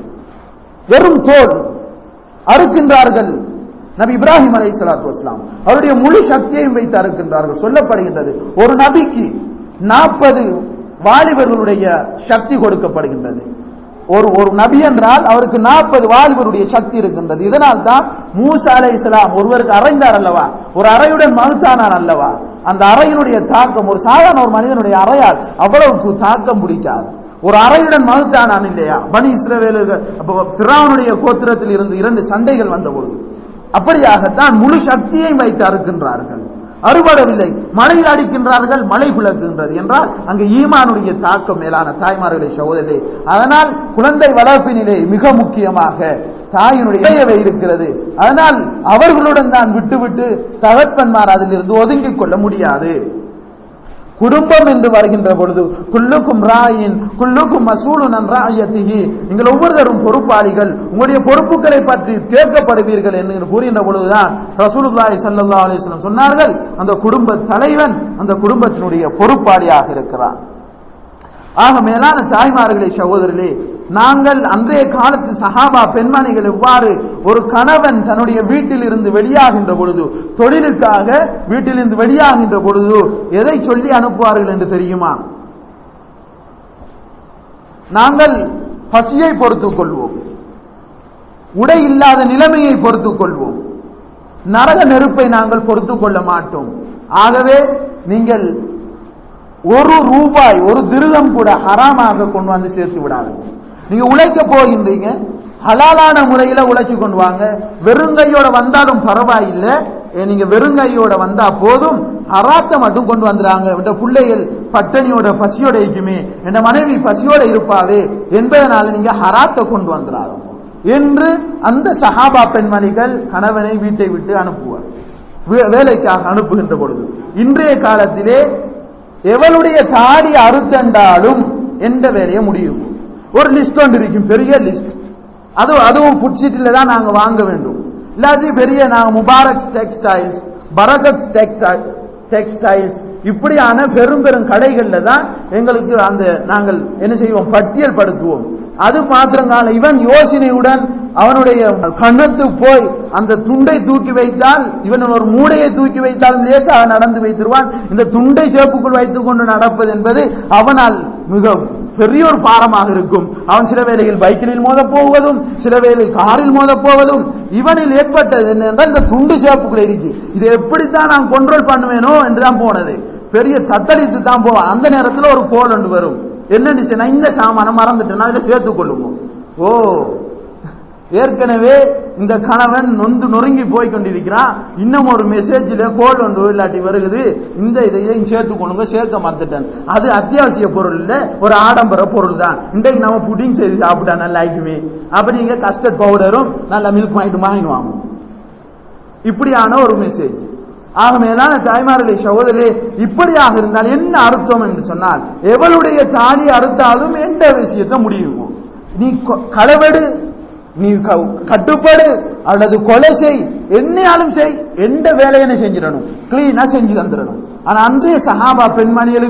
வெறும் தோல் அறுக்கின்றார்கள் நபி இப்ராஹிம் அலை சலாத்து வஸ்லாம் அவருடைய முழு சக்தியையும் வைத்து அறுக்கின்றார்கள் சொல்லப்படுகின்றது ஒரு நபிக்கு நாற்பது வாலிபர்களுடைய சக்தி கொடுக்கப்படுகின்றது ஒரு ஒரு நபி என்றால் அவருக்கு நாற்பது வாலிபருடைய சக்தி இருக்கின்றது இதனால் தான் மூசா அலை இஸ்லாம் ஒருவருக்கு அறைந்தார் அல்லவா ஒரு அறையுடன் மகுத்தானார் அல்லவா அந்த அறையினுடைய தாக்கம் ஒரு சாதாரண ஒரு மனிதனுடைய அறையால் அவ்வளவுக்கு தாக்கம் பிடிக்காது ஒரு அறையுடன் மகுத்தானான் இல்லையா பனி இஸ்ரவேலர்கள் அப்போ பிராவனுடைய கோத்திரத்தில் இருந்து இரண்டு சண்டைகள் வந்த பொழுது அப்படியாகத்தான் முழு சக்தியையும் வைத்து அறுக்கின்றார்கள் அறுபடவில்லை மழையில் அடிக்கின்றார்கள் மழை குலக்குகின்றது என்றால் அங்கு ஈமானுடைய தாக்கம் மேலான தாய்மார்களை சகோதரே அதனால் குழந்தை வளர்ப்பினிலே மிக முக்கியமாக தாயினுடைய இடையவை இருக்கிறது அதனால் அவர்களுடன் தான் விட்டுவிட்டு தகப்பன்மார் அதிலிருந்து ஒதுங்கிக் கொள்ள முடியாது குடும்பம் என்று வருகின்ற பொழுது குல்லுக்கும் ராயின் குல்லுக்கும் மசூலுன் அன் ராயத்திஹி நீங்கள் ஒவ்வொருத்தரும் பொறுப்பாளிகள் உங்களுடைய பொறுப்புகளை பற்றி கேட்கப்படுவீர்கள் என்று கூறுகின்ற பொழுதுதான் ரசூலுல்லாஹி ஸல்லல்லாஹு அலைஹி வஸல்லம் சொன்னார்கள் அந்த குடும்ப தலைவன் அந்த குடும்பத்தினுடைய பொறுப்பாளியாக இருக்கிறான் ஆக மேலான தாய்மார்களே சகோதரர்களே நாங்கள் அன்றைய காலத்து சஹாபா பெண்மணிகள் எவ்வாறு ஒரு கணவன் தன்னுடைய வீட்டில் இருந்து வெளியாகின்ற பொழுது தொழிலுக்காக வீட்டிலிருந்து வெளியாகின்ற பொழுது எதை சொல்லி அனுப்புவார்கள் என்று தெரியுமா நாங்கள் பசியை பொறுத்துக் கொள்வோம் உடை இல்லாத நிலைமையை பொறுத்துக் கொள்வோம் நரக நெருப்பை நாங்கள் பொறுத்துக் கொள்ள மாட்டோம் ஆகவே நீங்கள் ஒரு ரூபாய் ஒரு திருகம் கூட ஹராமாக கொண்டு வந்து சேர்த்து விடாதீங்க நீங்க உழைக்க போகின்றீங்க ஹலாலான முறையில உழைச்சு கொண்டு வாங்க வெறுங்கையோட வந்தாலும் பரவாயில்லை ஏ, நீங்க வெறுங்கையோட வந்தா போதும் ஹராத்தை மட்டும் கொண்டு வந்துறாங்க இந்த பிள்ளைகள் பட்டணியோட பசியோட இருக்குமே என் மனைவி பசியோட இருப்பாவே என்பதனால நீங்க ஹராத்தை கொண்டு வந்துடாங்க என்று அந்த சஹாபா பெண்மணிகள் கணவனை வீட்டை விட்டு அனுப்புவார் வே- வேலைக்காக அனுப்புகின்ற பொழுது இன்றைய காலத்திலே எவளுடைய தாடி அறுத்தண்டாலும் எந்த வேலையை முடியும் ஒரு லிஸ்ட் ஒன்று இருக்கும் பெரிய லிஸ்ட் அது அதுவும் ஃபுட் சீட்டில் தான் நாங்க வாங்க வேண்டும் இல்லாட்டி பெரிய நாங்க Mubarak textiles Barakat textile textiles இப்படியான பெரும் பெரும் கடைகள்ல தான் எங்களுக்கு அந்த நாங்கள் என்ன செய்வோம் பட்டியல் படுத்துவோம் அது மாத்திரங்கால இவன் யோசனையுடன் அவனுடைய கண்ணத்து போய் அந்த துண்டை தூக்கி வைத்தால் இவன் ஒரு மூடையை தூக்கி வைத்தால் லேசாக நடந்து வைத்திருவான் இந்த துண்டை சேப்புக்குள் வைத்துக் கொண்டு நடப்பது என்பது அவனால் மிக பெரிய ஒரு பாரமாக இருக்கும் அவன் சில வேளையில் பைக்கில் மோத போவதும் சில வேளை காரில் மோத போவதும் இவனில் ஏற்பட்டது என்னென்றால் இந்த துண்டு சேப்புக்குள்ள இருக்கு இதை எப்படித்தான் நான் கண்ட்ரோல் பண்ணுவேனோ என்றுதான் போனது பெரிய தத்தளித்து தான் போவான் அந்த நேரத்தில் ஒரு கோல் ஒன்று வரும் என்னன்னு சொன்னா இந்த சாமானை மறந்துட்டேன் அதில் சேர்த்துக் கொள்ளுவோம் ஓ ஏற்கனவே இந்த கணவன் நொந்து நொறுங்கி போய் கொண்டிருக்கிறான் இன்னும் ஒரு மெசேஜில் கோல் ஒன்று இல்லாட்டி வருகுது இந்த இதையும் சேர்த்து கொண்டுங்க சேர்க்க மறந்துட்டேன் அது அத்தியாவசிய பொருள் இல்ல ஒரு ஆடம்பர பொருள் தான் இன்றைக்கு நம்ம புடிங் செய்து சாப்பிட்டா நல்லா இருக்குமே அப்ப நீங்க கஸ்டர்ட் பவுடரும் நல்ல மில்க் பாயிண்ட் வாங்கிடுவாங்க இப்படியான ஒரு மெசேஜ் ஆக மேலான தாய்மார்களே சகோதரே இப்படியாக இருந்தால் என்ன அர்த்தம் என்று சொன்னால் எவளுடைய தாலி அறுத்தாலும் எந்த விஷயத்தை முடியுமோ நீ கொ- களவெடு நீ க- கட்டுப்படு அல்லது கொலை செய் என்னையாலும் செய் எந்த வேலையை செஞ்சிடணும் கிளீனா செஞ்சு தந்துடணும் ஆனா அன்றைய சஹாபா பெண்மணிகளுக்கு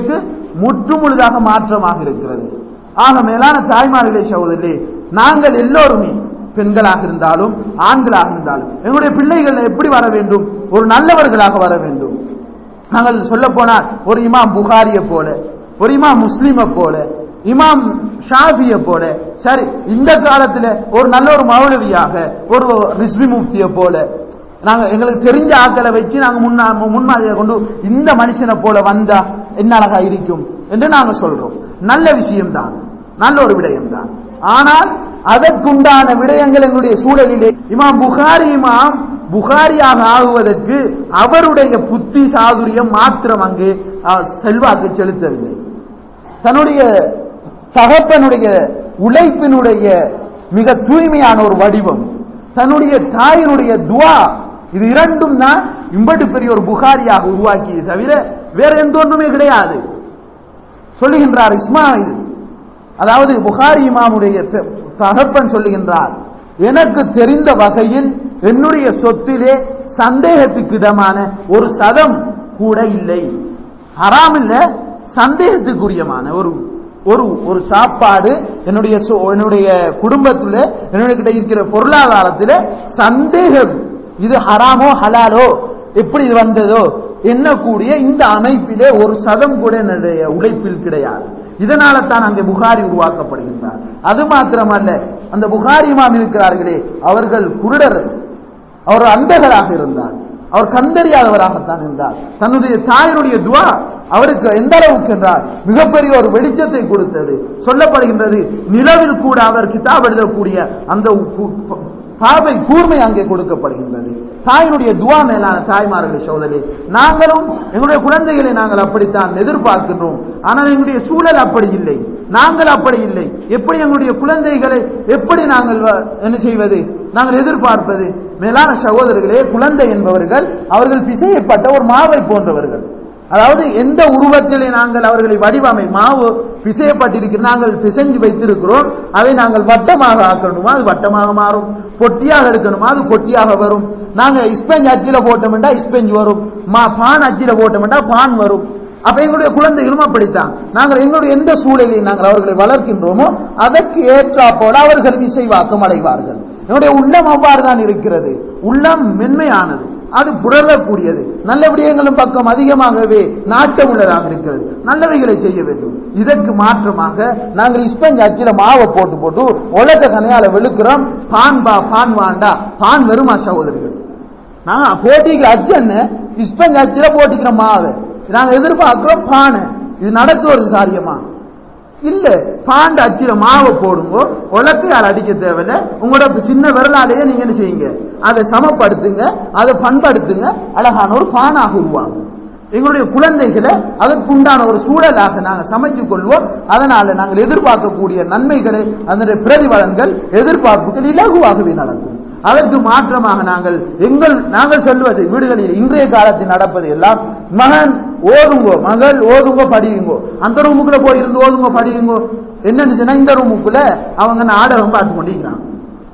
முற்றுமுழுதாக மாற்றமாக இருக்கிறது ஆக மேலான தாய்மார்களே சகோதரர்களே நாங்கள் எல்லோருமே பெண்களாக இருந்தாலும் ஆண்களாக இருந்தாலும் எங்களுடைய பிள்ளைகள் எப்படி வர வேண்டும் ஒரு நல்லவர்களாக வர வேண்டும் நாங்கள் சொல்ல போனால் ஒரு இமாம் புகாரிய போல ஒரு இமாம் முஸ்லிமை போல இமாம் ஷாபிய போல சரி இந்த காலத்துல ஒரு நல்ல ஒரு மௌலவியாக ஒரு ரிஸ்வி முஃப்திய போல நாங்க எங்களுக்கு தெரிஞ்ச ஆட்களை வச்சு நாங்க முன்னா முன்மாதிரியை கொண்டு இந்த மனுஷனை போல வந்தா என்ன அழகா இருக்கும் என்று நாங்க சொல்றோம் நல்ல விஷயம்தான் நல்ல ஒரு விடயம் தான் ஆனால் அதற்குண்டான விடயங்கள் எங்களுடைய சூழலிலே இமாம் புகாரி இமாம் புகாரியாக ஆகுவதற்கு அவருடைய புத்தி சாதுரியம் மாத்திரம் அங்கே அஹ், செல்வாக்கு செலுத்தவில்லை தன்னுடைய தகப்பனுடைய உழைப்பினுடைய மிக தூய்மையான ஒரு வடிவம் தன்னுடைய தாயினுடைய துவா இது இரண்டும் தான் இம்பட்டு பெரிய ஒரு புகாரியாக உருவாக்கியது தவிர வேற எந்த ஒன்றுமே கிடையாது சொல்லுகின்றார் இஸ்மாயில் அதாவது புகாரி இமாமுடைய பெ- தகப்பன் சொல்லுகின்றார் எனக்கு தெரிந்த வகையில் என்னுடைய சொத்திலே சந்தேகத்துக்கு இடமான ஒரு சதம் கூட இல்லை ஹராம் இல்ல சந்தேகத்துக்குரியமான ஒரு ஒரு ஒரு சாப்பாடு என்னுடைய சொ- என்னுடைய குடும்பத்துல என்னுடைய கிட்ட இருக்கிற பொருளாதாரத்தில் சந்தேகம் இது ஹராமோ ஹலாலோ எப்படி இது வந்ததோ எண்ணக்கூடிய இந்த அமைப்பிலே ஒரு சதம் கூட என்னுடைய உழைப்பில் கிடையாது இதனால தான் அங்கே புகாரி உருவாக்கப்படுகின்றார் அது மாத்திரமல்ல அந்த புகாரி இமாம் இருக்கிறார்களே அவர்கள் குருடர் அவர் அந்தகராக இருந்தார் அவர் கண்டறியாதவராகத்தான் இருந்தார் தன்னுடைய தாயினுடைய துவா அவருக்கு எந்த அளவுக்கு என்றால் மிகப்பெரிய ஒரு வெளிச்சத்தை கொடுத்தது சொல்லப்படுகின்றது நிலவில் கூட அவர் கிதாப் எழுதக்கூடிய அந்த கு- பார்வை கூர்மை அங்கே கொடுக்கப்படுகின்றது தாயினுடைய துவா மேலான தாய்மார்களே சோதரி நாங்களும் எங்களுடைய குழந்தைகளை நாங்கள் அப்படித்தான் எதிர்பார்க்கின்றோம் ஆனால் எங்களுடைய சூழல் அப்படி இல்லை நாங்கள் அப்படி இல்லை எப்படி எங்களுடைய குழந்தைகளை எப்படி நாங்கள் வ- என்ன செய்வது நாங்கள் எதிர்பார்ப்பது மேலான சகோதரர்களே குழந்தை என்பவர்கள் அவர்கள் பிசையப்பட்ட ஒரு மாவை போன்றவர்கள் அதாவது எந்த உருவத்திலே நாங்கள் அவர்களை வடிவமை மாவு பிசையப்பட்டிருக்கிற நாங்கள் பிசைஞ்சு வைத்திருக்கிறோம் அதை நாங்கள் வட்டமாக ஆக்கணுமா அது வட்டமாக மாறும் பொட்டியாக எடுக்கணுமா அது பொட்டியாக வரும் நாங்க இஸ்பெஞ்ச் அச்சில போட்டோம்டா இஸ்பெஞ்ச் வரும் மா பான் அச்சில போட்டோம்டா பான் வரும் அப்ப எங்களுடைய குழந்தைகளும் அப்படித்தான் நாங்கள் எங்களுடைய எந்த சூழலில் நாங்கள் அவர்களை வளர்க்கின்றோமோ அதற்கு ஏற்றா போல அவர்கள் இசைவாக்கம் அடைவார்கள் என்னுடைய உள்ளம் அவ்வாறு தான் இருக்கிறது உள்ளம் மென்மையானது அது புரளக்கூடியது நல்ல விடயங்களும் பக்கம் அதிகமாகவே நாட்டம் உள்ளதாக இருக்கிறது நல்லவைகளை செய்ய வேண்டும் இதற்கு மாற்றமாக நாங்கள் இஸ்பெஞ்ச் அச்சில மாவை போட்டு போட்டு உலக கனையால வெளுக்கிறோம் பான் பா பான் வாண்டா பான் வருமா சகோதரிகள் நான் போட்டிக்கு அச்சன்னு இஸ்பெஞ்ச் அச்சில போட்டிக்கிற மாவை நாங்க எதிர்பார்க்கிறோம் பானை இது நடக்க ஒரு காரியமா இல்ல பாண்ட அச்சில மாவை போடுங்க உலக்கையால் அடிக்க தேவையில்ல உங்களோட சின்ன விரலாலேயே நீங்க என்ன செய்யுங்க அதை சமப்படுத்துங்க அதை பண்படுத்துங்க அழகான ஒரு பானாக உருவாகும் எங்களுடைய குழந்தைகளை அதற்குண்டான ஒரு சூழலாக நாங்கள் சமைத்துக் கொள்வோம் அதனால நாங்கள் எதிர்பார்க்கக்கூடிய நன்மைகளை அதனுடைய பிரதிபலன்கள் எதிர்பார்ப்புகள் இலகுவாகவே நடக்கும் அதற்கு மாற்றமாக நாங்கள் எங்கள் நாங்கள் சொல்லுவது வீடுகளில் இன்றைய காலத்தில் நடப்பது எல்லாம் மகன் ஓதுங்கோ மகள் ஓதுங்கோ படியுங்கோ அந்த ரூமுக்குள்ள போய் இருந்து ஓதுங்கோ படியுங்கோ என்னன்னு சொன்னா இந்த ரூமுக்குள்ள அவங்க நாடகம் பார்த்து கொண்டிருக்கிறாங்க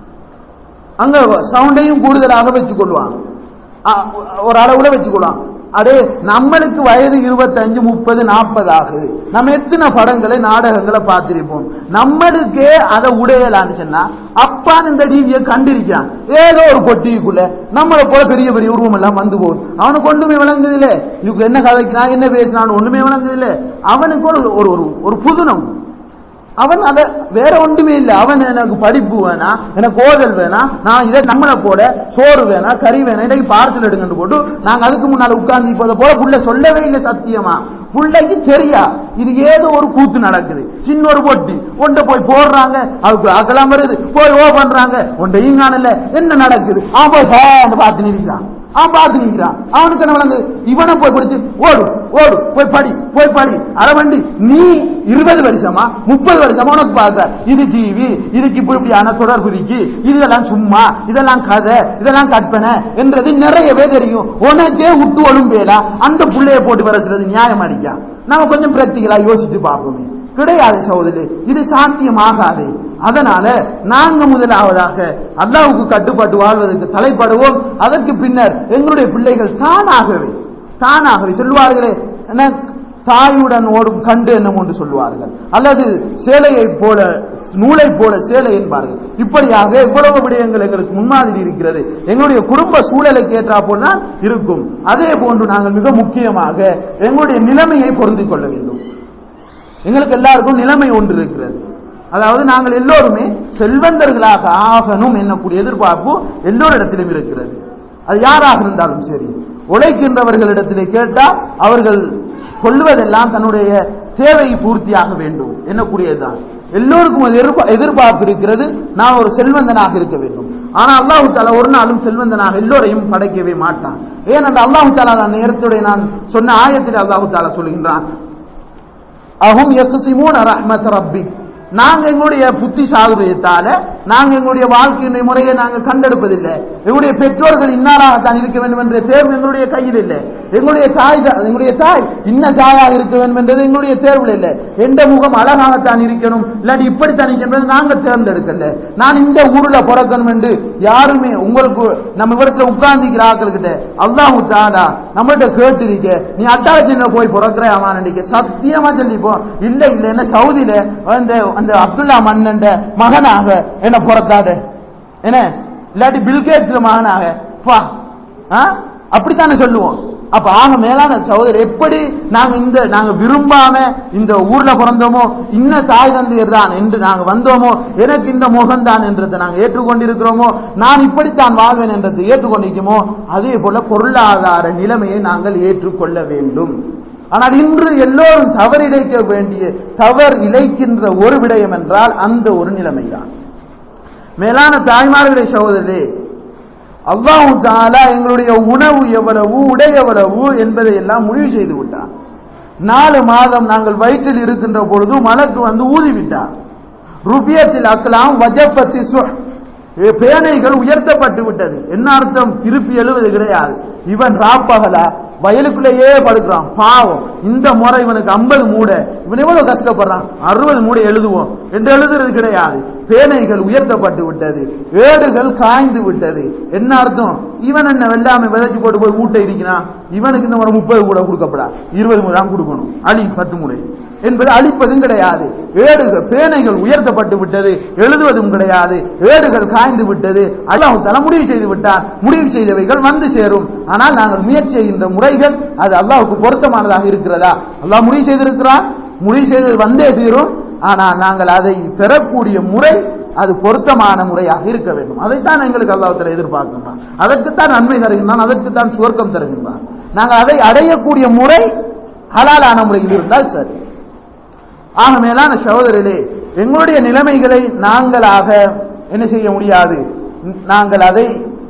அங்க சவுண்டையும் கூடுதலாக வச்சுக் கொள்வாங்க ஆ, ஒரு அளவுல வச்சுக் கொள்வாங்க அடே நம்மளுக்கு வயது இருபத்தஞ்சு முப்பது நாற்பது ஆகுது நம்ம எத்தனை படங்களை நாடகங்களை பார்த்திருப்போம் நம்மளுக்கே அதை உடையலான்னு சொன்னா அப்பான் இந்த டிவியை கண்டிருக்கிறான் ஏதோ ஒரு பொட்டிக்குள்ள நம்மளை போல பெரிய பெரிய உருவம் எல்லாம் வந்து போகுது அவனுக்கு ஒண்ணுமே விளங்குது இல்ல இதுக்கு என்ன கதைக்கிறான் என்ன பேசினான் ஒண்ணுமே விளங்குது இல்ல அவனுக்கு ஒரு ஒரு ஒரு- ஒரு புதுனம் அவன் அத வேற ஒன்றுமே இல்லை அவன் எனக்கு படிப்பு வேணா எனக்கு ஓதல் வேணா நான் இதை நம்மளை போல சோறு வேணா கறி வேணா இன்னைக்கு பார்சல் எடுங்கன்னு போட்டு நாங்க அதுக்கு முன்னால உட்கார்ந்து இப்போதை போல புள்ள சொல்லவே இல்லை சத்தியமா புள்ளைக்கு தெரியா இது ஏதோ ஒரு கூத்து நடக்குது சின்ன ஒரு பொட்டி ஒன்றை போய் போடுறாங்க அதுக்கு அகலாம் வருது போய் ஓ பண்றாங்க ஒன்றையும் காணல என்ன நடக்குது அவன் போய் ஹேன்னு பார்த்து நிற்கிறான் அவன் பார்த்து நிற்கிறான் அவனுக்கு என்ன விளங்குது இவனை போய் பிடிச்சு ஓடு ஓடு போய் படி போய் படி அரை வண்டி நீ இருபது வருஷமா முப்பது வருஷமா உனக்கு பார்க்க இது டிவி இதுக்கு இப்படி இப்படியான தொடர்பு இருக்கு இதெல்லாம் சும்மா இதெல்லாம் கதை இதெல்லாம் கற்பனை என்றது நிறையவே தெரியும் உனக்கே விட்டு ஒழும்பேலா அந்த புள்ளைய போட்டு வரசுறது நியாயம் அடிக்கா நம்ம கொஞ்சம் பிராக்டிகலா யோசிச்சு பார்ப்போமே கிடையாது சகோதரி இது சாத்தியமாகாது அதனால நாங்க முதலாவதாக அல்லாவுக்கு கட்டுப்பட்டு வாழ்வதற்கு தலைப்படுவோம் அதற்கு பின்னர் எங்களுடைய பிள்ளைகள் தானாகவே தானாகவே சொல்லுவார்களே என்ன தாயுடன் ஓடும் கண்டு என்னும் என்று சொல்லுவார்கள் அல்லது சேலையை போல நூலை போல சேலை என்பார்கள் இப்படியாக எவ்வளவு விடயங்கள் எங்களுக்கு முன்மாதிரி இருக்கிறது எங்களுடைய குடும்ப சூழலுக்கு ஏற்றா போல்தான் இருக்கும் அதே போன்று நாங்கள் மிக முக்கியமாக எங்களுடைய நிலைமையை பொருந்திக் கொள்ள வேண்டும் எங்களுக்கு எல்லாருக்கும் நிலைமை ஒன்று இருக்கிறது அதாவது நாங்கள் எல்லோருமே செல்வந்தர்களாக ஆகணும் என்னக்கூடிய எதிர்பார்ப்பு எல்லோரிடத்திலும் இருக்கிறது அது யாராக இருந்தாலும் சரி உழைக்கின்றவர்களிடத்திலே கேட்டால் அவர்கள் கொள்வதெல்லாம் தன்னுடைய தேவையை பூர்த்தியாக வேண்டும் என்னக்கூடியதுதான் எல்லோருக்கும் அது எதிர்பா- எதிர்பார்ப்பு இருக்கிறது நான் ஒரு செல்வந்தனாக இருக்க வேண்டும் ஆனா அல்லாஹு தாலா ஒரு நாளும் செல்வந்தனாக எல்லோரையும் படைக்கவே மாட்டான் ஏனென்றால் அல்லாஹு தாலா நான் நேரத்துடைய நான் சொன்ன ஆயத்தில் அல்லாஹு தாலா சொல்கின்றான் அஹும் யக்ஸிமூன ரஹ்மத் ரப்பிக் நாங்க எங்களுடைய புத்தி சாதுரியத்தால நாங்க எங்களுடைய வாழ்க்கையினுடைய முறையை நாங்க கண்டெடுப்பதில்லை எங்களுடைய பெற்றோர்கள் இன்னாராகத்தான் இருக்க வேண்டும் என்ற தேர்வு எங்களுடைய கையில் இல்லை எங்களுடைய தாய் தான் எங்களுடைய தாய் இன்ன தாயாக இருக்க வேண்டும் என்றது எங்களுடைய தேர்வில் இல்லை எந்த முகம் அழகாகத்தான் இருக்கணும் இல்லாட்டி இப்படித்தான் இருக்கின்றது நாங்க தேர்ந்தெடுக்கல நான் இந்த ஊர்ல பிறக்கணும் என்று யாருமே உங்களுக்கு நம்ம இடத்துல உட்கார்ந்துக்கிற ஆட்கள் கிட்ட அல்லாஹு தாடா நம்மள்ட்ட கேட்டிருக்க நீ அட்டாச்சின போய் பிறக்கிற அம்மா சத்தியமா சொல்லிப்போ இல்ல இல்ல என்ன சவுதியில அந்த அந்த அப்துல்லா மன்னன் மகனாக என்ன பிறக்காத என்ன இல்லாட்டி பில்கேட்ஸ்ல மகனாக பா ஆ? அப்படித்தானே சொல்லுவோம் அப்ப ஆக மேலான சகோதரர் எப்படி நாங்க இந்த நாங்க விரும்பாம இந்த ஊர்ல பிறந்தோமோ இன்ன தாய் தந்தையர் தான் என்று நாங்க வந்தோமோ எனக்கு இந்த முகம் தான் என்றதை நாங்க ஏற்றுக்கொண்டிருக்கிறோமோ நான் இப்படித்தான் வாழ்வேன் என்றதை ஏற்றுக்கொண்டிருக்கோமோ அதே போல பொருளாதார நிலைமையை நாங்கள் ஏற்றுக்கொள்ள வேண்டும் ஆனால் இன்று எல்லோரும் தவறிழைக்க வேண்டிய தவறு இழைக்கின்ற ஒரு விடயம் என்றால் அந்த ஒரு நிலைமைதான் மேலான தாய்மார்களே சகோதரே அல்லாஹு தாலா எங்களுடைய உணவு எவ்வளவு உடை எவ்வளவு என்பதை எல்லாம் முடிவு செய்து விட்டார் நாலு மாதம் நாங்கள் வயிற்றில் இருக்கின்ற பொழுது மலக்கு வந்து ஊதிவிட்டார் ருபியத்தில் அக்கலாம் வஜப்பத்தி சு- ஏ, பேனைகள் உயர்த்தப்பட்டு விட்டது என்ன அர்த்தம் திருப்பி எழுவது கிடையாது இவன் ராப்பகலா வயலுக்குள்ளேயே படுக்கிறான் பாவம் இந்த முறை இவனுக்கு 50 மூடை இவன் எவ்வளவு கஷ்டப்படுறான் அறுபது மூடை எழுதுவோம் என்று எழுதுறது கிடையாது பேனைகள் உயர்த்தப்பட்டு விட்டது ஏடுகள் காய்ந்து விட்டது என்ன அர்த்தம் இவன் என்ன வெள்ளாமை விதைச்சு போட்டு போய் ஊட்ட இருக்கிறான் இவனுக்கு இந்த முறை முப்பது கூட கொடுக்கப்படா இருபது மூடை தான் கொடுக்கணும் அழி பத்து மூடை என்பது அழிப்பதும் கிடையாது ஏடுகள் பேனைகள் உயர்த்தப்பட்டு விட்டது எழுதுவதும் கிடையாது ஏடுகள் காய்ந்து விட்டது அல்லாஹ் தலை முடிவு செய்து விட்டார் முடிவு செய்தவைகள் வந்து சேரும் ஆனால் நாங்கள் முயற்சி செய்கின்ற முறைகள் அது அல்லாஹ்வுக்கு பொருத்தமானதாக இருக்கிறதா அல்லாஹ் முடிவு செய்திருக்கிறான் முடிவு செய்தது வந்தே தீரும் ஆனால் நாங்கள் அதை பெறக்கூடிய முறை அது பொருத்தமான முறையாக இருக்க வேண்டும் அதைத்தான் எங்களுக்கு அல்லாஹ் எதிர்பார்க்கின்றான் அதற்குத்தான் நன்மை தருகின்றான் அதற்குத்தான் சுவர்க்கம் தருகின்றான் நாங்கள் அதை அடையக்கூடிய முறை ஹலாலான முறையில் இருந்தால் சரி ஆக மேலான சகோதரர்களே எங்களுடைய நிலைமைகளை நாங்களாக என்ன செய்ய முடியாது நாங்கள் அதை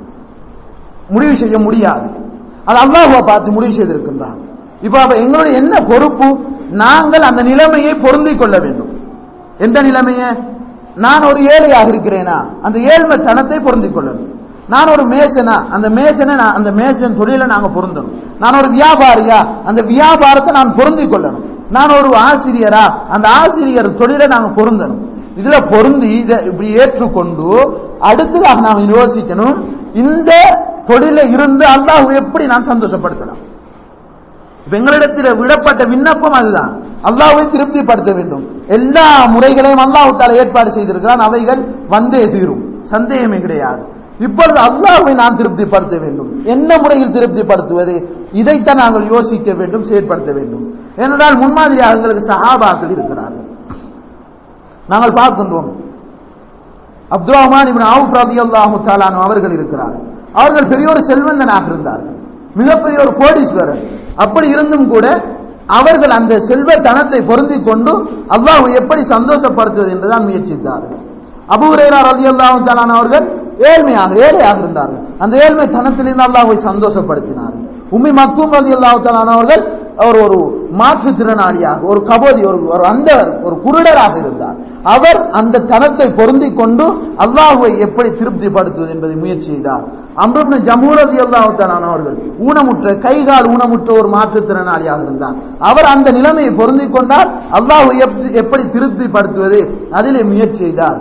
முடிவு செய்ய முடியாது அது அல்லாஹுவை பார்த்து முடிவு செய்திருக்கின்றான் இப்ப அப்ப எங்களுடைய என்ன பொறுப்பு நாங்கள் அந்த நிலைமையை பொருந்திக் கொள்ள வேண்டும் எந்த நிலைமையை நான் ஒரு ஏழையாக இருக்கிறேனா அந்த ஏழ்மை தனத்தை பொருந்திக் கொள்ளணும் நான் ஒரு மேசனா அந்த மேசனை நான் அந்த மேசன் தொழிலை நாங்க பொருந்தணும் நான் ஒரு வியாபாரியா அந்த வியாபாரத்தை நான் பொருந்திக் கொள்ளணும் நான் ஒரு ஆசிரியரா அந்த ஆசிரியர் தொழிலை நாங்க பொருந்தணும் இதுல பொருந்தி இதை இப்படி ஏற்றுக்கொண்டு அடுத்ததாக நாம் யோசிக்கணும் இந்த தொழில இருந்து அல்லாஹ் எப்படி நான் சந்தோஷப்படுத்தலாம் இப்ப எங்களிடத்தில் விடப்பட்ட விண்ணப்பம் அதுதான் அல்லாஹ்வை திருப்திப்படுத்த வேண்டும் எல்லா முறைகளையும் அல்லாஹ் தால ஏற்பாடு செய்திருக்கிறான் அவைகள் வந்தே தீரும் சந்தேகமே கிடையாது இப்பொழுது அல்லாஹ்வை நான் திருப்திப்படுத்த வேண்டும் என்ன முறையில் திருப்திப்படுத்துவது இதைத்தான் நாங்கள் யோசிக்க வேண்டும் செயற்படுத்த வேண்டும் ஏனென்றால் முன்மாதிரியாக எங்களுக்கு சஹாபாக்கள் இருக்கிறார்கள் நாங்கள் பார்க்கின்றோம் அப்துல் ரஹ்மான் இப்னு அவுஃப் ரலியல்லாஹு தஆலா அவர்கள் இருக்கிறார்கள் அவர்கள் பெரிய ஒரு செல்வந்தனாக இருந்தார்கள் மிகப்பெரிய ஒரு கோடீஸ்வரர் அப்படி இருந்தும் கூட அவர்கள் அந்த செல்வ தனத்தை பொருந்திக் கொண்டு அல்லாஹ் எப்படி சந்தோஷப்படுத்துவது என்றுதான் முயற்சித்தார்கள் அபூ ஹுரைரா ரலியல்லாஹு தஆலா அவர்கள் ஏழ்மையாக ஏழையாக இருந்தார்கள் அந்த ஏழ்மை தனத்திலிருந்து அல்லாஹ்வை சந்தோஷப்படுத்தினார்கள் உம்மி மக்தூம் ரலியல்லாஹு தஆலா அவர்கள் அவர் ஒரு மாற்றுத்திறனாளியாக ஒரு கபோதி ஒரு ஒரு அந்த ஒரு குருடராக இருந்தார் அவர் அந்த தனத்தை பொருந்திக் கொண்டு அல்லாஹுவை எப்படி திருப்திப்படுத்துவது என்பதை முயற்சி செய்தார் அம்ருப்னு ஜமூரதி அல்லாஹான் அவர்கள் ஊனமுற்ற கைகால் ஊனமுற்ற ஒரு மாற்றுத்திறனாளியாக இருந்தார் அவர் அந்த நிலைமையை பொருந்திக் கொண்டால் அல்லாஹ் எப்படி திருப்திப்படுத்துவது அதிலே முயற்சி செய்தார்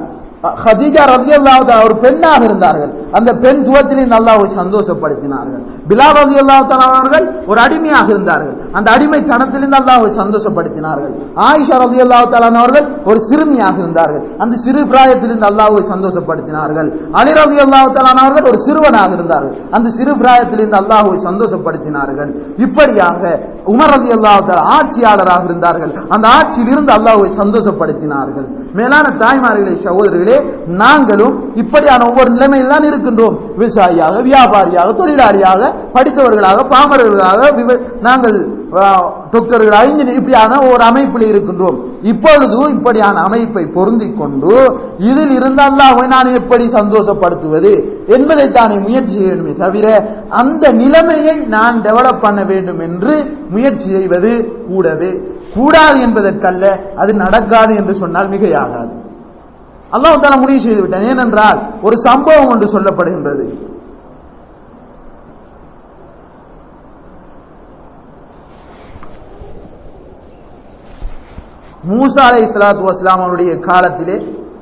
ஹதீஜா ரலியல்லாஹு ஒரு பெண்ணாக இருந்தார்கள் அந்த பெண் துவத்திலே அல்லாஹ்வை சந்தோஷப்படுத்தினார்கள் பிலால் ரலியல்லாஹு அவர்கள் ஒரு அடிமையாக இருந்தார்கள் அந்த அடிமை தனத்திலிருந்து அல்லாஹ்வை சந்தோஷப்படுத்தினார்கள் ஆயிஷா ரலியல்லாஹு அவர்கள் ஒரு சிறுமியாக இருந்தார்கள் அந்த சிறு பிராயத்திலிருந்து அல்லாஹ்வை சந்தோஷப்படுத்தினார்கள் அலி ரலியல்லாஹு அவர்கள் ஒரு சிறுவனாக இருந்தார்கள் அந்த சிறு பிராயத்திலிருந்து அல்லாஹ்வை சந்தோஷப்படுத்தினார்கள் இப்படியாக உமர் ரலியல்லாஹு ஆட்சியாளராக இருந்தார்கள் அந்த ஆட்சியிலிருந்து அல்லாஹ்வை சந்தோஷப்படுத்தினார்கள் மேலான தாய்மார்களே சகோதரர்களே நாங்களும் இப்படியான ஒவ்வொரு நிலைமையில் தான் இருக்கின்றோம் விவசாயியாக வியாபாரியாக தொழிலாளியாக படித்தவர்களாக பாமரர்களாக விவ- நாங்கள் டாக்டர்களாக இன்ஜினியர் இப்படியான ஒரு அமைப்பில் இருக்கின்றோம் இப்பொழுது இப்படியான அமைப்பை பொருந்திக் கொண்டு இதில் இருந்து அல்லாஹ்வை நான் எப்படி சந்தோஷப்படுத்துவது என்பதை தானே முயற்சி செய்யணுமே தவிர அந்த நிலைமையை நான் டெவலப் பண்ண வேண்டும் என்று முயற்சி செய்வது கூடவே கூடாது என்பதற்கல்ல அது நடக்காது என்று சொன்னால் மிகையாகாது அல்லாஹ் தாலா முடிவு செய்து விட்டான் ஏனென்றால் ஒரு சம்பவம் ஒன்று சொல்லப்படுகின்றது மூசா அலை சலாத்து வஸ்லாம் அவருடைய காலத்திலே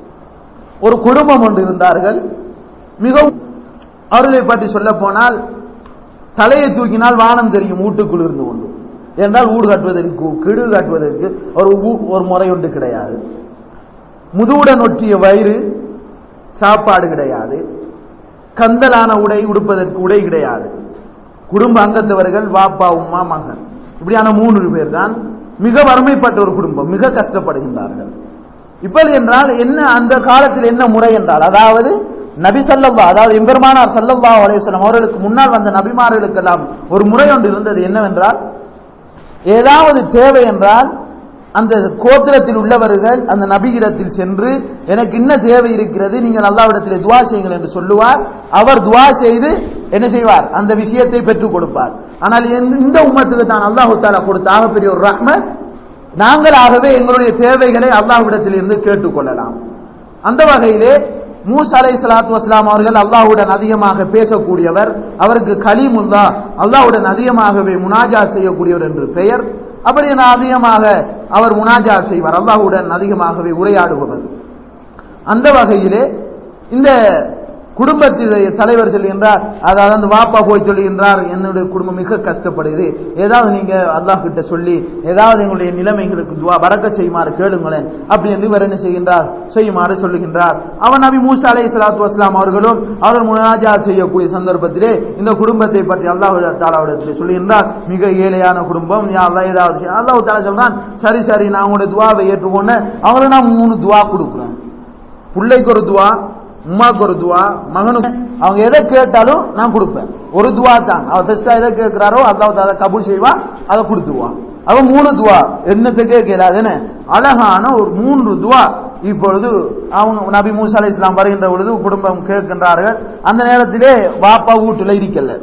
ஒரு குடும்பம் ஒன்று இருந்தார்கள் மிகவும் அவர்களை பற்றி சொல்ல போனால் தலையை தூக்கினால் வானம் தெரியும் வீட்டுக்குள் இருந்து கொண்டு என்றால் ஊடு கட்டுவதற்கு கிடு கட்டுவதற்கு ஒரு ஊ- ஒரு முறை ஒன்று கிடையாது முதுவுடன் ஒட்டிய வயிறு சாப்பாடு கிடையாது கந்தலான உடை உடுப்பதற்கு உடை கிடையாது குடும்ப அங்கத்தவர்கள் வாப்பா உம்மா மகன் இப்படியான மூன்று பேர் தான் மிக வறுமைப்பட்ட ஒரு குடும்பம் மிக கஷ்டப்படுகின்றார்கள் இப்படி என்றால் என்ன அந்த காலத்தில் என்ன முறை என்றால் அதாவது நபி சல்லல்லா அதாவது எம்பெருமானார் சல்லல்லா அலைவசலம் அவர்களுக்கு முன்னால் வந்த நபிமார்களுக்கெல்லாம் ஒரு முறை ஒன்று இருந்தது என்னவென்றால் ஏதாவது தேவை என்றால் அந்த கோத்திரத்தில் உள்ளவர்கள் அந்த நபியிடத்தில் சென்று எனக்கு என்ன தேவை இருக்கிறது நீங்கள் அல்லாவிடத்தில் துவா செய்யுங்கள் என்று சொல்லுவார் அவர் துவா செய்து என்ன செய்வார் அந்த விஷயத்தை பெற்றுக் கொடுப்பார் ஆனால் இந்த- இந்த உம்மத்துக்கு தான் அல்லாஹு தாலா கொடுத்த ஆகப்பெரிய ஒரு ரஹ்மத் நாங்களாகவே எங்களுடைய தேவைகளை அல்லாஹ்விடத்தில் இருந்து கேட்டுக்கொள்ளலாம் அந்த வகையிலே மூசா அலை சலாத்து வஸ்லாம் அவர்கள் அல்லாஹ்வுடன் அதிகமாக பேசக்கூடியவர் அவருக்கு கலீமுல்லா அல்லாஹ்வுடன் அதிகமாகவே முனாஜா செய்யக்கூடியவர் என்று பெயர் அப்படி என அதிகமாக அவர் முனாஜா செய்வார் அல்லாஹ்வுடன் அதிகமாகவே உரையாடுபவர் அந்த வகையிலே இந்த குடும்பத்தினுடைய தலைவர் சொல்லுகின்றார் அதாவது அந்த வாப்பா போய் சொல்லுகின்றார் என்னுடைய குடும்பம் மிக கஷ்டப்படுது ஏதாவது நீங்க அல்லாஹ் கிட்ட சொல்லி ஏதாவது எங்களுடைய நிலைமைகளுக்கு துவா பறக்க செய்யுமாறு கேளுங்களேன் அப்படி என்று இவர் என்ன செய்கின்றார் செய்யுமாறு சொல்லுகின்றார் அவன் நபி மூசா அலை சலாத்து வஸ்லாம் அவர்களும் அவர் முனாஜா செய்யக்கூடிய சந்தர்ப்பத்திலே இந்த குடும்பத்தை பற்றி அல்லாஹ் தாலாவிடத்தில் சொல்லுகின்றார் மிக ஏழையான குடும்பம் யா அல்லாஹ் ஏதாவது செய்ய அல்லாஹ் தாலா சொல்றான் சரி சரி நான் உங்களுடைய துவாவை ஏற்றுக்கொண்டு அவங்களுக்கு நான் மூணு துவா கொடுக்குறேன் பிள்ளைக்கு ஒரு துவா உமாக்கு ஒரு துவா மகனுக்கு அவங்க எதை கேட்டாலும் நான் கொடுப்பேன் ஒரு துவா தான் அவர் ஃபர்ஸ்டா எதை கேட்கிறாரோ அல்லாஹ் அதை கபூல் செய்வான் அதை கொடுத்துருவான் அவன் மூணு துவா என்னத்துக்கே கேட்கலாது என்ன அழகான ஒரு மூன்று துவா இப்பொழுது அவங்க நபி மூசா அலை இஸ்லாம் வருகின்ற பொழுது குடும்பம் கேட்கின்றார்கள் அந்த நேரத்திலே வாப்பா வீட்டுல இருக்கல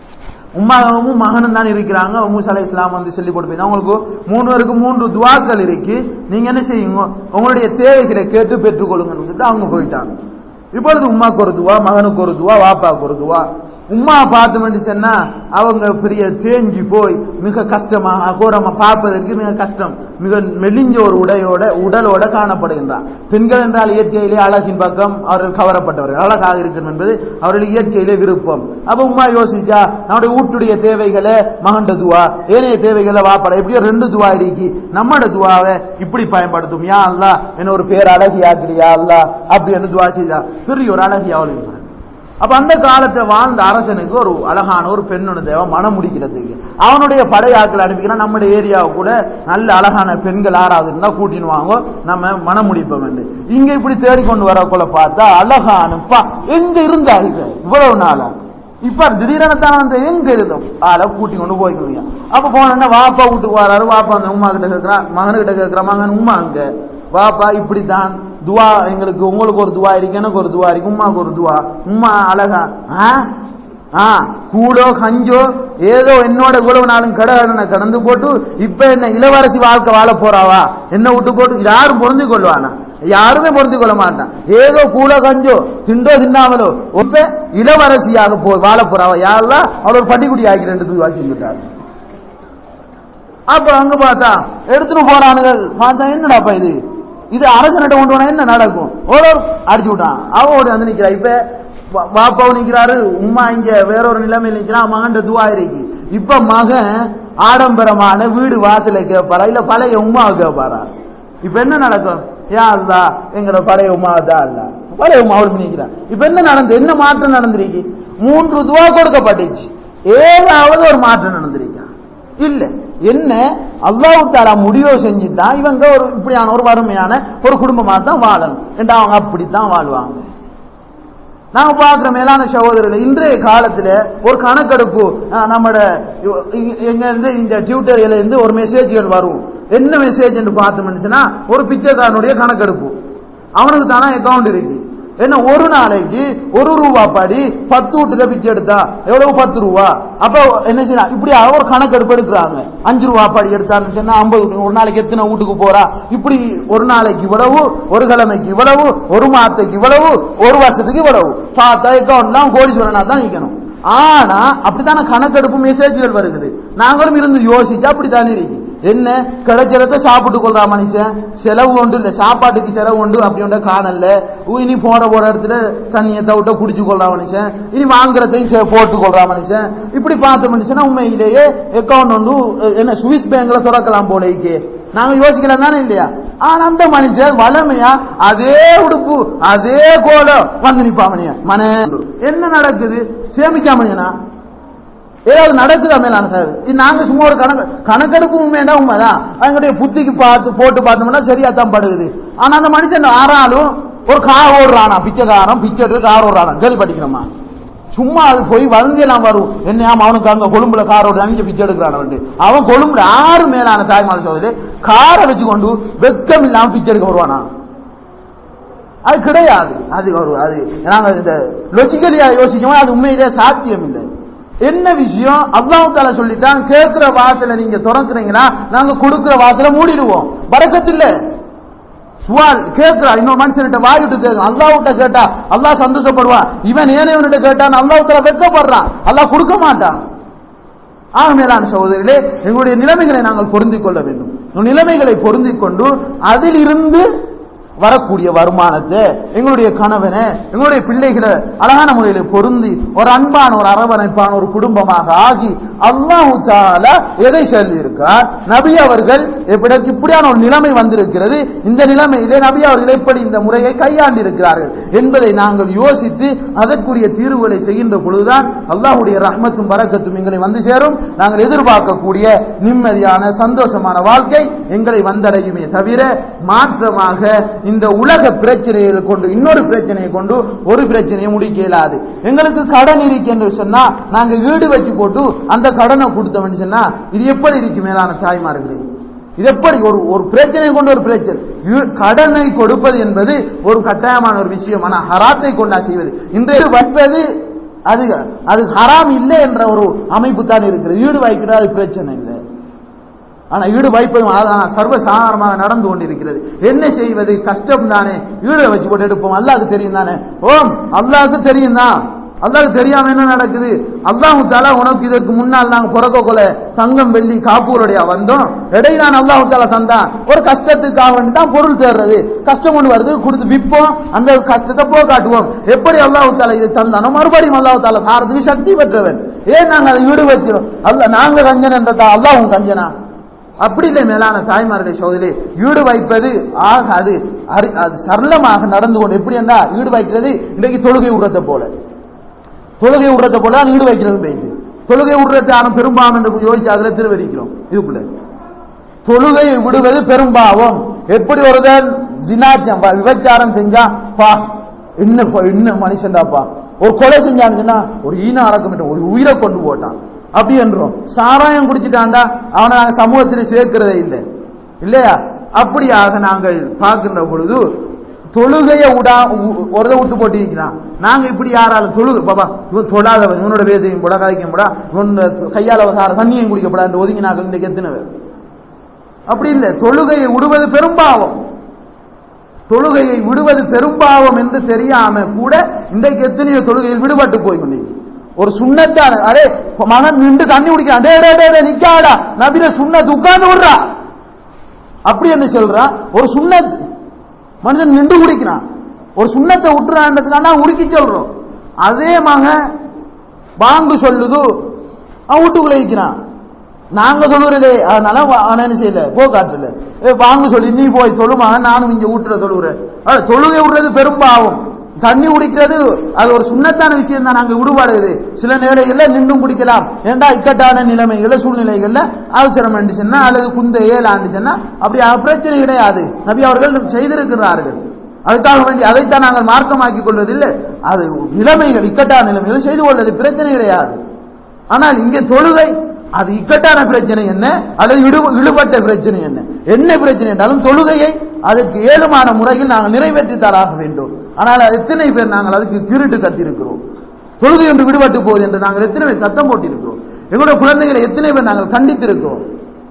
உம்மாவும் மகனும் தான் இருக்கிறாங்க மூசா அலை இஸ்லாம் வந்து சொல்லி கொடுப்பீங்க அவங்களுக்கு மூணு பேருக்கு மூன்று துவாக்கள் இருக்கு நீங்க என்ன செய்யுங்க உங்களுடைய தேவைகளை கேட்டு பெற்றுக்கொள்ளுங்கன்னு சொல்லிட்டு அவங்க போயிட்டாங்க இப்பொழுது உம்மாக்கு ஒரு துவா மகனுக்கு ஒரு துவா வாப்பாக்கு ஒரு துவா உம்மா பார்த்தோம்னு சொன்னா அவங்க பெரிய தேஞ்சி போய் மிக கஷ்டமாக அகோரமா பார்ப்பதற்கு மிக கஷ்டம் மிக மெலிஞ்ச ஒரு உடையோட உடலோட காணப்படுகின்றார் பெண்கள் என்றால் இயற்கையிலே அழகின் பக்கம் அவர்கள் கவரப்பட்டவர்கள் அழகாக இருக்கணும் என்பது அவர்கள் இயற்கையிலே விருப்பம் அப்ப உம்மா யோசிச்சா நம்முடைய வீட்டுடைய தேவைகளை மகண்ட துவா ஏனைய தேவைகளை வாப்பட எப்படியோ ரெண்டு துவா இருக்கு நம்மட துவாவை இப்படி பயன்படுத்தும் யா அல்லா என்ன ஒரு பேர் அழகி ஆக்கிறியா அல்லா அப்படி என்று துவா செய்தா பெரிய ஒரு அழகி அவளுக்கு அப்ப அந்த காலத்துல வாழ்ந்த அரசனுக்கு ஒரு அழகான ஒரு பெண்ணோட தேவை மனம் முடிக்கிறதுக்கு அவனுடைய படையாக்கள் அனுப்பிக்கிறான் நம்முடைய ஏரியாவை கூட நல்ல அழகான பெண்கள் யாராவது இருந்தா கூட்டின்னு வாங்க நம்ம மனம் முடிப்போம் என்று இங்க இப்படி தேடிக்கொண்டு வரக்குள்ள பார்த்தா அழகானுப்பா எங்க இருந்தாங்க இவ்வளவு நாளா இப்ப திடீரென தான் வந்து எங்க இருந்தோம் ஆளை கூட்டி கொண்டு போய்க்கணுங்க அப்ப போனோன்னா வாப்பா வீட்டுக்கு வராரு வாப்பா அந்த உமா கிட்ட கேட்கிறான் மகனுக்கிட்ட கேட்கிற மகன் உமா அங்க வாப்பா இப்படித்தான் துவா எங்களுக்கு உங்களுக்கு ஒரு துவா இருக்கு எனக்கு ஒரு துவா இருக்கு உமாக்கு ஒரு துவா உமா அழகா ஆ ஆ கூடோ கஞ்சோ ஏதோ என்னோட இவ்வளவு நாளும் கடனை கடந்து போட்டு இப்ப என்ன இளவரசி வாழ்க்கை வாழ போறாவா என்ன விட்டு போட்டு யாரும் பொருந்தி கொள்வானா யாருமே பொருந்தி கொள்ள மாட்டான் ஏதோ கூடோ கஞ்சோ திண்டோ தின்னாமலோ இப்ப இளவரசியாக போ வாழ போறாவா யாரெல்லாம் அவர் ஒரு பட்டிக்குடி ஆக்கி ரெண்டு துவா செஞ்சுட்டாரு அப்ப அங்க பார்த்தா எடுத்துட்டு போறானுகள் பார்த்தா என்னடாப்பா இது இது அரசனிட்ட கொண்டு போனா என்ன நடக்கும் ஒரு ஒரு அடிச்சு விட்டான் அவன் ஓடி வந்து நிக்கிறா இப்ப வா- வாப்பாவும் நிக்கிறாரு உம்மா இங்க வேற ஒரு நிலைமையில் நிக்கிறான் மகன் துவா இருக்கு இப்ப மகன் ஆடம்பரமான வீடு வாசலை கேட்பாரா இல்ல பழைய உமாவை கேட்பாரா இப்ப என்ன நடக்கும் யா அல்லா எங்களோட பழைய உமாவை தான் அல்ல பழைய உமா அவள் நிக்கிறான் இப்ப என்ன நடந்து என்ன மாற்றம் நடந்திருக்கு மூன்று துவா கொடுக்கப்பட்டுச்சு ஏதாவது ஒரு மாற்றம் நடந்திருக்கா இல்ல என்ன அல்லாஹ் தாலா முடிவு செஞ்சுதான் இவங்க ஒரு இப்படியான ஒரு வறுமையான ஒரு குடும்பமா தான் வாழணும் என்று அவங்க அப்படித்தான் வாழ்வாங்க நாங்க பார்க்கிற மேலான சகோதரர்கள் இன்றைய காலத்துல ஒரு கணக்கெடுப்பு அஹ், நம்மட இ- எங்க இருந்து இந்த டியூட்டர்ல இருந்து ஒரு மெசேஜ்கள் வரும் என்ன மெசேஜ் என்று பார்த்தோம்னுச்சுன்னா ஒரு பிச்சைக்காரனுடைய கணக்கெடுப்பு அவனுக்கு தானே அக்கவுண்ட் இருக்கு என்ன ஒரு நாளைக்கு ஒரு ரூபா படி பத்து வீட்டுல பிச்சை எடுத்தா எவ்வளவு பத்து ரூபா அப்ப என்ன செய்யலாம் இப்படி ஒரு கணக்கெடுப்பு எடுக்கிறாங்க அஞ்சு ரூபா படி எடுத்தான்னு சொன்னா ஐம்பது ஒரு நாளைக்கு எத்தனை வீட்டுக்கு போறா இப்படி ஒரு நாளைக்கு இவ்வளவு ஒரு கிழமைக்கு இவ்வளவு ஒரு மாதத்துக்கு இவ்வளவு ஒரு வருஷத்துக்கு இவ்வளவு பார்த்தா அக்கௌண்ட்லாம் கோடீஸ்வரனா தான் நிக்கணும் ஆனா அப்படித்தான கணக்கெடுப்பு மெசேஜ்கள் வருகுது நாங்களும் இருந்து யோசிச்சு அப்படித்தானே இருக்கு என்ன கிடைக்கிறத சாப்பிட்டு கொள்றா மனுஷன் செலவு உண்டு இல்ல சாப்பாட்டுக்கு செலவு உண்டு அப்படி ஒன்ற காணல ஊ, இனி போற போற இடத்துல தண்ணியை தவிட்ட குடிச்சு கொள்றா மனுஷன் இனி வாங்குறதையும் சே- போட்டு கொள்றா மனுஷன் இப்படி பார்த்த மனுஷனா உண்மையிலேயே அக்கௌண்ட் வந்து அஹ், என்ன சுவிஸ் பேங்க்ல திறக்கலாம் போல இருக்கே நாங்க யோசிக்கலாம் தானே இல்லையா ஆனா அந்த மனுஷன் வளமையா அதே உடுப்பு அதே கோலம் வந்து நிப்பாமணியா மன என்ன நடக்குது சேமிக்காமணியனா ஏதாவது நடக்குதா மேலான சார் இது நாங்க சும்மா ஒரு கணக்கு கணக்கெடுப்பு உண்மையா உண்மைதான் அவங்களுடைய புத்திக்கு பார்த்து போட்டு பார்த்தோம்னா சரியா தான் படுகுது ஆனா அந்த மனுஷன் ஆறாலும் ஒரு கார் ஓடுறானா பிச்சைக்காரன் பிச்சை எடுத்து கார் ஓடுறானா கேள்வி படிக்கிறோமா சும்மா அது போய் வருந்தியெல்லாம் வரும் என்ன ஆமா அவனுக்கு அங்க கொழும்புல கார் ஓடு அங்கே பிச்சை எடுக்கிறான் வந்து அவன் கொழும்புல ஆறு மேலான தாய்மால சோதரி காரை வச்சு கொண்டு வெக்கம் இல்லாம பிச்சை எடுக்க வருவானா அது கிடையாது அது ஒரு அது நாங்க இந்த லொஜிக்கலியா யோசிக்கணும் அது உண்மையிலே சாத்தியம் இல்லை என்ன விஷயம் அல்லாஹ் தாலா சொல்லிட்டான் கேட்கிற வாசல நீங்க திறக்கிறீங்களா நாங்க கொடுக்கிற வாசல மூடிடுவோம் பறக்கத்தில்ல சுவால் கேட்கிறா இன்னொரு மனுஷன்கிட்ட வாயிட்டு கேட்கும் அல்லாஹ்கிட்ட கேட்டா அல்லாஹ் சந்தோஷப்படுவான் இவன் ஏனையவன்கிட்ட கேட்டான் அல்லாஹ் தாலா வெக்கப்படுறான் அல்லாஹ் கொடுக்க மாட்டான் ஆக மேலான சகோதரிகளே எங்களுடைய நிலைமைகளை நாங்கள் பொருந்திக் கொள்ள வேண்டும் இந்த நிலைமைகளை பொருந்திக் கொண்டு அதிலிருந்து வரக்கூடிய வருமானத்தை எங்களுடைய கணவனை எங்களுடைய பிள்ளைகளை அழகான முறையில் பொருந்தி ஒரு அன்பான ஒரு அரவணைப்பான ஒரு குடும்பமாக ஆகி அல்லாஹு தாலா எதை சொல்லியிருக்கிறார் நபி அவர்கள் எப்படி இப்படியான ஒரு நிலைமை வந்திருக்கிறது இந்த நிலைமையிலே நபி அவர்கள் எப்படி இந்த முறையை கையாண்டிருக்கிறார்கள் என்பதை நாங்கள் யோசித்து அதற்குரிய தீர்வுகளை செய்கின்ற பொழுதுதான் அல்லாஹுடைய ரஹ்மத்தும் பரக்கத்தும் எங்களை வந்து சேரும் நாங்கள் எதிர்பார்க்கக்கூடிய நிம்மதியான சந்தோஷமான வாழ்க்கை எங்களை வந்தடையுமே தவிர மாற்றமாக இந்த உலக பிரச்சனையை கொண்டு இன்னொரு பிரச்சனையை கொண்டு ஒரு பிரச்சனையை முடிக்க இயலாது எங்களுக்கு கடன் இருக்கு என்று சொன்னா நாங்க வீடு வச்சு போட்டு அந்த கடனை கொடுத்தோம்னு சொன்னா இது எப்படி இருக்கு மேலான தாய்மார்களே இது எப்படி ஒரு ஒரு பிரச்சனையை கொண்டு ஒரு பிரச்சனை இ- கடனை கொடுப்பது என்பது ஒரு கட்டாயமான ஒரு விஷயம் ஆனா ஹராத்தை கொண்டா செய்வது இன்றைய வைப்பது அது அது ஹராம் இல்லை என்ற ஒரு அமைப்பு தான் இருக்கிறது வீடு வைக்கிறது அது பிரச்சனை இல்லை ஆனா ஈடு வைப்பதும் அதான் சர்வசாதாரணமாக நடந்து கொண்டிருக்கிறது என்ன செய்வது கஷ்டம் தானே ஈடு வச்சு போட்டு எடுப்போம் அல்லாஹ்க்கு தெரியும் தானே ஓம் அல்லாஹ்க்கு தெரியும் தான் அல்லாஹ்க்கு தெரியாம என்ன நடக்குது அல்லாஹு தாலா உனக்கு இதற்கு முன்னால் நாங்க பிறக்க கொலை தங்கம் வெள்ளி காப்பூருடைய வந்தோம் இடையிலான அல்லாஹு தாலா தந்தான் ஒரு கஷ்டத்துக்காக வேண்டி தான் பொருள் தேடுறது கஷ்டம் கொண்டு வருது கொடுத்து விற்போம் அந்த கஷ்டத்தை போ காட்டுவோம் எப்படி அல்லாஹு தாலா இதை தந்தானோ மறுபடியும் அல்லாஹு தாலா தாரதுக்கு சக்தி பெற்றவன் ஏன் நாங்க அதை ஈடு வைக்கிறோம் அல்ல நாங்க கஞ்சன் என்றதா அல்லாஹும் கஞ்சனா அப்படி இல்லை மேலான தாய்மாருடைய சோதரி ஈடு வைப்பது ஆக அது அறி- அது சரளமாக நடந்து கொண்டு எப்படி என்றா ஈடு வைக்கிறது இன்றைக்கு தொழுகை விடுறதை போல தொழுகை விடுறதை போல தான் ஈடு வைக்கிறது போயிட்டு தொழுகை விடுறதை ஆனால் பெரும்பாவம் என்று யோசிச்சு அதில் திருவரிக்கிறோம் இதுக்குள்ள தொழுகையை விடுவது பெரும்பாவம் எப்படி ஒருதன் ஜினாச்சம் பா, விபச்சாரம் செஞ்சா பா என்ன பா, என்ன மனுஷன்டாப்பா ஒரு கொலை செஞ்சான்னு சொன்னா ஒரு ஈன அடக்கம் ஒரு உயிரை கொண்டு போட்டான் அப்படி என்றோம் சாராயம் குடிச்சிட்டான்டா அவனை நாங்கள் சமூகத்தில் சேர்க்கிறதே இல்லை இல்லையா அப்படியாக நாங்கள் பார்க்கின்ற பொழுது தொழுகையை விடா உ- ஒருதை விட்டு போட்டிருக்கிறான் நாங்க இப்படி யாராலும் தொழுகை பாபா இவன் தொழாதவன் இவனோட பேசையும் போடா கதைக்கும் போடா இவன் கையால சார தண்ணியும் குடிக்கப்படா இந்த ஒதுங்கி நாங்கள் இன்றைக்கு எத்தனை அப்படி இல்லை தொழுகையை விடுவது பெரும்பாவம் தொழுகையை விடுவது பெரும்பாவம் என்று தெரியாம கூட இன்றைக்கு எத்தனையோ தொழுகையில் விடுபட்டு போய் கொண்டிருக்கு ஒரு சுண்ணத்தான அரே மகன் நின்று தண்ணி குடிக்கிறான் டே டே டே டே, நிக்காடா நபிர சுண்ணத்து உட்கார்ந்து விடுறா அப்படி என்ன சொல்றா ஒரு சுண்ணத் மனுஷன் நின்று குடிக்கிறான் ஒரு சுண்ணத்தை விட்டுறான்றதுக்கான உருக்கி சொல்றோம் அதே மகன் வாங்கு சொல்லுது அவன் வீட்டுக்குள்ள இருக்கிறான் நாங்க சொல்லுறதே அதனால வா- அவன் என்ன செய்யல போ காட்டுல ஏ வாங்க சொல்லி நீ போய் சொல்லுமா நானும் இங்க வீட்டுல சொல்லுறேன் அஹ், தொழுகை விடுறது பெரும்பாவும் தண்ணி குடிக்கிறது அது ஒரு சுண்ணத்தான விஷயம் தான் நாங்க விடுபாடுது சில நிலைகள்ல நின்றும் குடிக்கலாம் ஏண்டா இக்கட்டான நிலைமைகள்ல சூழ்நிலைகள்ல அவசரம் சொன்னா அல்லது குந்த ஏழாண்டு சொன்னா அப்படி அஹ், பிரச்சனை கிடையாது நபி அவர்கள் செய்திருக்கிறார்கள் அதுக்காக வேண்டி அதைத்தான் நாங்கள் மார்க்கமாக்கிக் கொள்வதில்லை அது நிலைமைகள் இக்கட்டான நிலைமைகள் செய்து கொள்வது பிரச்சனை கிடையாது ஆனால் இங்கே தொழுகை அது இக்கட்டான பிரச்சனை என்ன அல்லது இடு- இழுபட்ட பிரச்சனை என்ன என்ன பிரச்சனை என்றாலும் தொழுகையை அதற்கு ஏழுமான முறையில் நாங்கள் நிறைவேற்றித்தாராக வேண்டும் ஆனால் அது எத்தனை பேர் நாங்கள் அதுக்கு கிருட்டு கத்திருக்கிறோம் தொழுகை என்று விடுபட்டு போகுது என்று நாங்கள் எத்தனை பேர் சத்தம் போட்டிருக்கிறோம் எங்களுடைய குழந்தைகளை எத்தனை பேர் நாங்கள் கண்டித்திருக்கிறோம்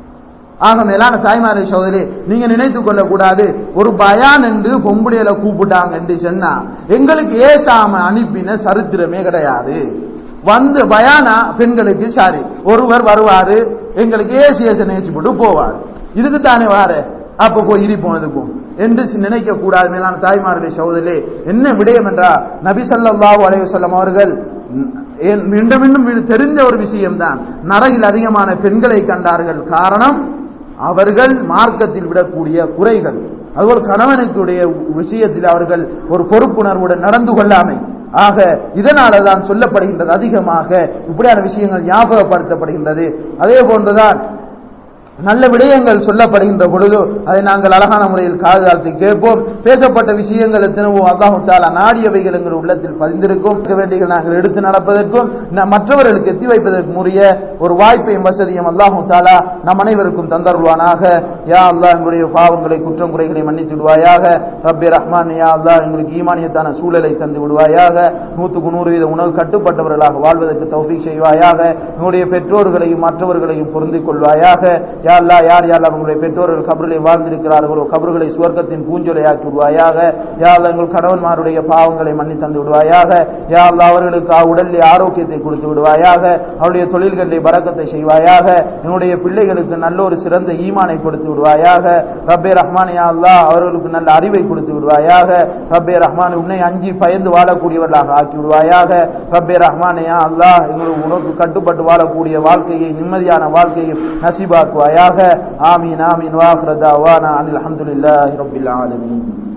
ஆக மேலான தாய்மாரை சோதரி நீங்க நினைத்துக் கொள்ளக்கூடாது ஒரு பயான் என்று பொம்புடையில கூப்பிட்டாங்க என்று சொன்னா எங்களுக்கு ஏசாம அனுப்பின சரித்திரமே கிடையாது வந்து பயானா பெண்களுக்கு சாரி ஒருவர் வருவாரு எங்களுக்கு ஏசி ஏச நினைச்சு போட்டு போவார் இதுக்கு தானே வாரு அப்ப போய் இருப்போம் இதுக்கும் என்று நினைக்க கூடாது மேலான தாய்மார்களே சகோதரே என்ன விடயம் என்றா நபி ஸல்லல்லாஹு அலைஹி வஸல்லம் அவர்கள் ஏன் மீண்டும் மீண்டும் இது தெரிந்த ஒரு விஷயம்தான் நரகில் அதிகமான பெண்களை கண்டார்கள் காரணம் அவர்கள் மார்க்கத்தில் விடக்கூடிய குறைகள் அதுபோல் கணவனுக்குடைய விஷயத்தில் அவர்கள் ஒரு பொறுப்புணர்வுடன் நடந்து கொள்ளாமை ஆக இதனால தான் சொல்லப்படுகின்றது அதிகமாக இப்படியான விஷயங்கள் ஞாபகப்படுத்தப்படுகின்றது அதே போன்றுதான் நல்ல விடயங்கள் சொல்லப்படுகின்ற பொழுது அதை நாங்கள் அழகான முறையில் காதாழ்த்தி கேட்போம் பேசப்பட்ட விஷயங்கள் எத்தனவோ அல்லாஹு தாலா நாடியவைகள் எங்கள் உள்ளத்தில் பதிந்திருக்கும் இருக்க வேண்டியவை நாங்கள் எடுத்து நடப்பதற்கும் ந- மற்றவர்களுக்கு எத்தி வைப்பதற்கும் உரிய ஒரு வாய்ப்பையும் வசதியும் அல்லாஹு தாலா நம் அனைவருக்கும் தந்தருள்வானாக யா அல்லாஹ் எங்களுடைய பாவங்களை குற்றம் குறைகளை மன்னித்து விடுவாயாக ரப்பே ரஹ்மான் யா அல்லாஹ் எங்களுக்கு ஈமானியத்தான சூழலை தந்து விடுவாயாக நூற்றுக்கு நூறு வீத உணவு கட்டுப்பட்டவர்களாக வாழ்வதற்கு தௌஃபீக் செய்வாயாக எங்களுடைய பெற்றோர்களையும் மற்றவர்களையும் பொருந்திக் கொள்வாயாக யா அல்லாஹ் யார் யாரெல்லாம் உங்களுடைய பெற்றோர்கள் கபர்களை வாழ்ந்திருக்கிறார்களோ கபர்களை சுவர்க்கத்தின் பூஞ்சொலையாக்கி விடுவாயாக யா அல்லாஹ் எங்கள் கணவன்மாருடைய பாவங்களை மன்னி தந்து விடுவாயாக யா அல்லாஹ் அவர்களுக்கு உடலில் ஆரோக்கியத்தை கொடுத்து விடுவாயாக அவருடைய தொழில்களில் பறக்கத்தை செய்வாயாக எங்களுடைய பிள்ளைகளுக்கு நல்ல ஒரு சிறந்த ஈமானை கொடுத்து விடுவாயாக ரப்பே ரஹ்மான் யா அல்லாஹ் அவர்களுக்கு நல்ல அறிவை கொடுத்து விடுவாயாக ரப்பே ரஹ்மான் உன்னை அஞ்சி பயந்து வாழக்கூடியவர்களாக ஆக்கி விடுவாயாக ரப்பே ரஹ்மான் யா அல்லாஹ் எங்களுக்கு உனக்கு கட்டுப்பட்டு வாழக்கூடிய வாழ்க்கையை நிம்மதியான வாழ்க்கையை நசீபாக்குவாயாக ஆமீன் ஆமீன் வாஹ்ரதா வானா அனில் அல்ஹம்துலில்லாஹி ரப்பில் ஆலமீன்